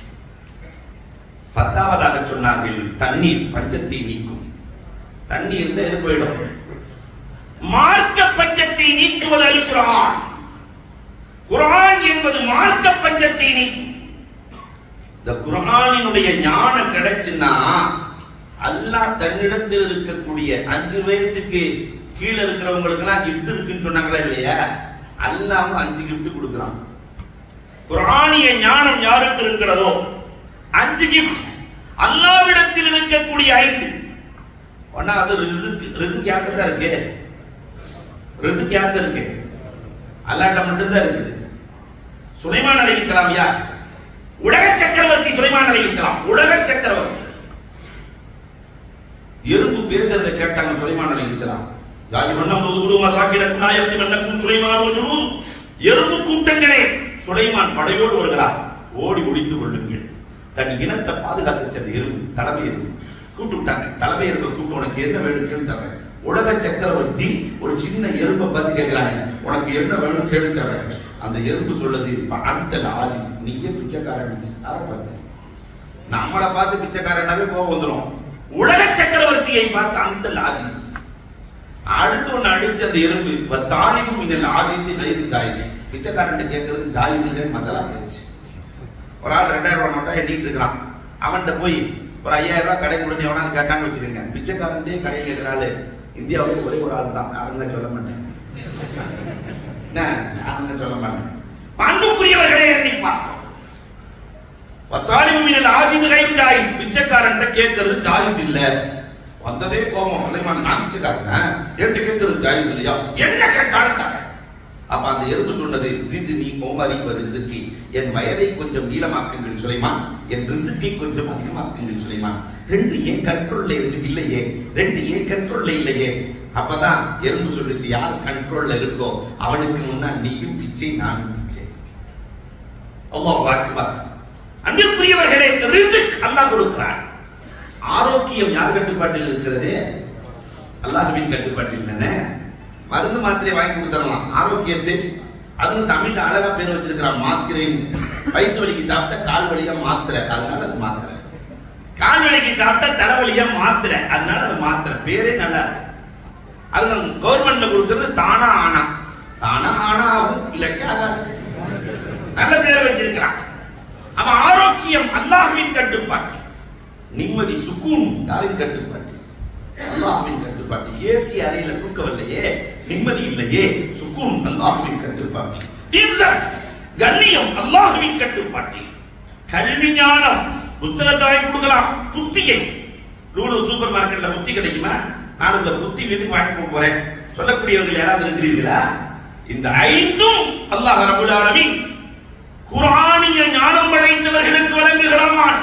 [SPEAKER 1] பத்தாவதாக சொன்னார்கள் தண்ணீர் பஞ்சத்தை நீக்கும் தண்ணீர் இருந்தா எது போயிடும் மார்க்க பஞ்சத்தை நீக்குவது அல் குர்ஆன் குர்ஆன் என்பது மார்க்க பஞ்சத்தை நீக்கும் இந்த குர்ஆனினுடைய ஞானம் கிடைச்சுன்னா அல்லாஹ் தன்னிடத்தில் இருக்கக்கூடிய அஞ்சு வயசுக்கு கீழே இருக்கிறவங்களுக்கு எல்லாம் கிஃப்ட் இருக்குன்னு சொன்னாங்களா இல்லையா அல்லாம அஞ்சு கிஃப்ட் கொடுக்குறான் குர்ஆனிய ஞானம் யாருக்கு இருக்கிறதோ அஞ்சு கிஃப்ட் அல்லாவிடத்தில் இருக்கக்கூடிய ஐந்து ஒன்னா அது ரிசுக் ரிசுக் யார்கிட்ட தான் இருக்கு ரிசுக் யார்கிட்ட இருக்கு அல்லாட்ட மட்டும்தான் இருக்குது சுலைமான் அலைஹிஸ்ஸலாம் யார் உலக சக்கரவர்த்தி சுலைமான் அலைஹிஸ்ஸலாம் உலக சக்கரவர்த்தி எறும்பு பேசுறதை கேட்டாங்க சுலைமான் அலைஹிஸ்ஸலாம் யாய் வண்ணம் முதுகுடு மசாக்கிரக்கும் நாயத்தி வண்ணக்கும் சுலைமான் வஜுலூத் எறும்பு கூட்டங்களே சுலைமான் படையோடு வருகிறார் ஓடி ஒளிந்து கொள்ளுங்கள் தன் இனத்தை பாதுகாத்து சென்ற எறும்பு தலைமை எறும்பு கூட்டு விட்டாங்க தலைமை எறும்பை கூப்பிட்டு உனக்கு என்ன வேணும் கேள்வி தர்றேன் உலக சக்கரவர்த்தி ஒரு சின்ன எறும்பை பார்த்து கேட்கிறாங்க உனக்கு என்ன வேணும் கேள்வி தர்றேன் அந்த எறும்பு சொல்லுது அந்த ஆஜிஸ் நீயே பிச்சைக்காரன் யாரை பார்த்து நம்மளை பார்த்து பிச்சைக்காரனாவே கோபம் வந்துடும் உலக சக்கரவர்த்தியை பார்த்து அந்த லாஜிஸ் அடுத்து ஒண்ணு அடிச்ச அந்த எறும்பு தாலிபு மின்னல் ஆதிசி நைவு ஜாயிஸ் பிச்சைக்காரன் கேட்கறது ஜாயிஸ் மசாலா கேச்சு ஒரு ஆள் ரெண்டாயிரம் ரூபாய் நோட்டா எண்ணிட்டு இருக்கிறான் அவன்கிட்ட போய் ஒரு ஐயாயிரம் ரூபாய் கடை கொடுத்து எவனான்னு கேட்டான்னு வச்சுக்கோங்க பிச்சைக்காரன்டே கடை கேட்கிறாள் இந்தியாவிலே ஒரே ஒரு ஆள் தான் யாருங்க சொல்ல மாட்டேன் என்ன யாருங்க சொல்ல மாட்டேன் அன்புக்குரியவர்களே எண்ணி பார்த்தோம் பத்தாலிமின் ஆஜிது கைத்தாய் பிச்சைக்காரன் கேட்கறது ஜாயிஸ் இல்ல வந்ததே கோபம் சுலைமான் நான் பிச்சைக்காரன் என்கிட்ட கேட்கறது ஜாயிஸ் இல்லையா என்ன கேட்டாலும் தரேன் அப்ப அந்த எறும்பு சொன்னது சிந்து நீ கோமாரி ரிசுக்கி என் வயதை கொஞ்சம் நீளமாக்குங்கள் சுலைமான் என் ரிசுக்கை கொஞ்சம் அதிகமாக்குங்கள் சுலைமான் ரெண்டு ஏன் கண்ட்ரோல்ல இல்லையே ரெண்டு ஏன் கண்ட்ரோல்ல இல்லையே அப்பதான் எறும்பு சொல்லுச்சு யார் கண்ட்ரோல்ல இருக்கோ அவனுக்கு முன்னால் நீயும் பிச்சை நானும் பிச்சை அல்லாஹ் அக்பர் அன்பிற்குரியவர்களே ரிஸ்க் அல்லாஹ் கொடுக்கிறான் ஆரோக்கியம் யார் கட்டுப்பாட்டில் இருக்கிறது அல்லாஹ்வின் கட்டுப்பாட்டில் தானே மருந்து மாத்திரை வாங்கி கொடுத்துடலாம் ஆரோக்கியத்தை அதுவும் தமிழ்ல அழகா பேர் வச்சிருக்கிறான் மாத்திரை வயிற்று வலிக்கு சாப்பிட்ட கால் வலியா மாத்திரை அதனால அது மாத்திரை கால் வலிக்கு சாப்பிட்ட தலைவலியா மாத்திரை அதனால அது மாத்திரை பேரே நல்லா இருக்கு அது கவர்மெண்ட்ல கொடுக்கிறது தானா ஆனா தானா ஆனா ஆகும் இல்லாட்டி ஆகாது நல்ல பேர் வச்சிருக்கிறான் அவன் ஆரோக்கியம் அல்லாஹ்வின் கட்டுப்பாட்டு நிம்மதி சுக்கூன் யாரின் கட்டுப்பாட்டு அல்லாஹ்வின் கட்டுப்பாட்டு ஏசி அறையில தூக்கவில்லையே நிம்மதி இல்லையே சுக்கூன் அல்லாஹ்வின் கட்டுப்பாட்டு இஸ்ஸத் கண்ணியம் அல்லாஹ்வின் கட்டுப்பாட்டு கல்வி ஞானம் புஸ்தகத்தை வாங்கி கொடுக்கலாம் புத்தியை லூலு சூப்பர் மார்க்கெட்ல புத்தி கிடைக்குமா நான் உங்களை புத்தி வீட்டுக்கு வாங்கி போக போறேன் சொல்லக்கூடியவர்கள் யாராவது இருக்கிறீர்களா இந்த ஐந்தும் அல்லாஹ் ரபுல் ஆலமீன் குரானிய ஞானம் படைத்தவர்களுக்கு வழங்குகிறான்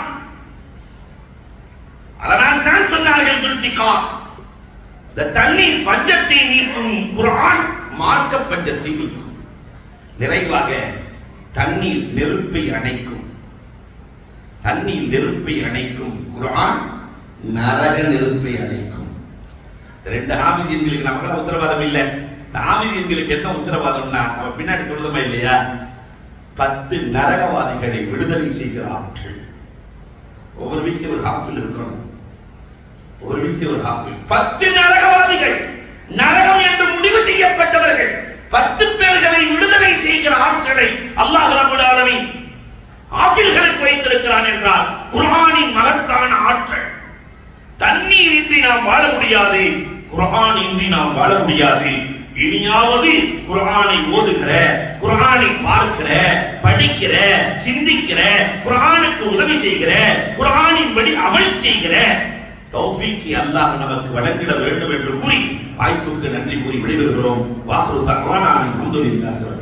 [SPEAKER 1] அதனால் தான் சொன்னார்கள் துல்சிகா இந்த தண்ணீர் பஞ்சத்தை நீக்கும் குரான் மார்க்க பஞ்சத்தை நீக்கும் நிறைவாக தண்ணீர் நெருப்பை அணைக்கும் தண்ணீர் நெருப்பை அணைக்கும் குரான் நரக நெருப்பை அணைக்கும் ரெண்டு ஆமிதியன்களுக்கு நமக்கு உத்தரவாதம் இல்லை இந்த ஆமிதியன்களுக்கு என்ன உத்தரவாதம்னா நம்ம பின்னாடி சொல்லுதமா இல்லையா பத்து நரகவாதிகளை விடுதலை செய்கிற ஆற்றல் ஒவ்வொரு வீட்லயும் ஒரு ஹாஃபில் இருக்கணும் ஒரு வீட்டில் ஒரு ஹாஃபில் பத்து நரகவாதிகள் நரகம் என்று முடிவு செய்யப்பட்டவர்கள் பத்து பேர்களை விடுதலை செய்கிற ஆற்றலை அல்லாஹ் ரபுல் ஆலமீன் ஆப்பிள்களுக்கு வைத்திருக்கிறான் என்றால் குர்ஆனின் மகத்தான ஆற்றல் தண்ணீர் இன்றி நாம் வாழ முடியாது குர்ஆன் இன்றி நாம் வாழ முடியாது இனியாவது குர்ஆனை ஓதுகிற குர்ஆனை பார்க்கிற படிக்கிற சிந்திக்கிற குர்ஆனுக்கு உதவி செய்கிற குர்ஆனின் படி அமல் செய்கிற தௌஃபீக்கி அல்லாஹ் நமக்கு வழங்கிட வேண்டும் என்று கூறி வாய்ப்புக்கு நன்றி கூறி விடைபெறுகிறோம் வாக்குறு தகவான அல்ஹம்துலில்லாஹ்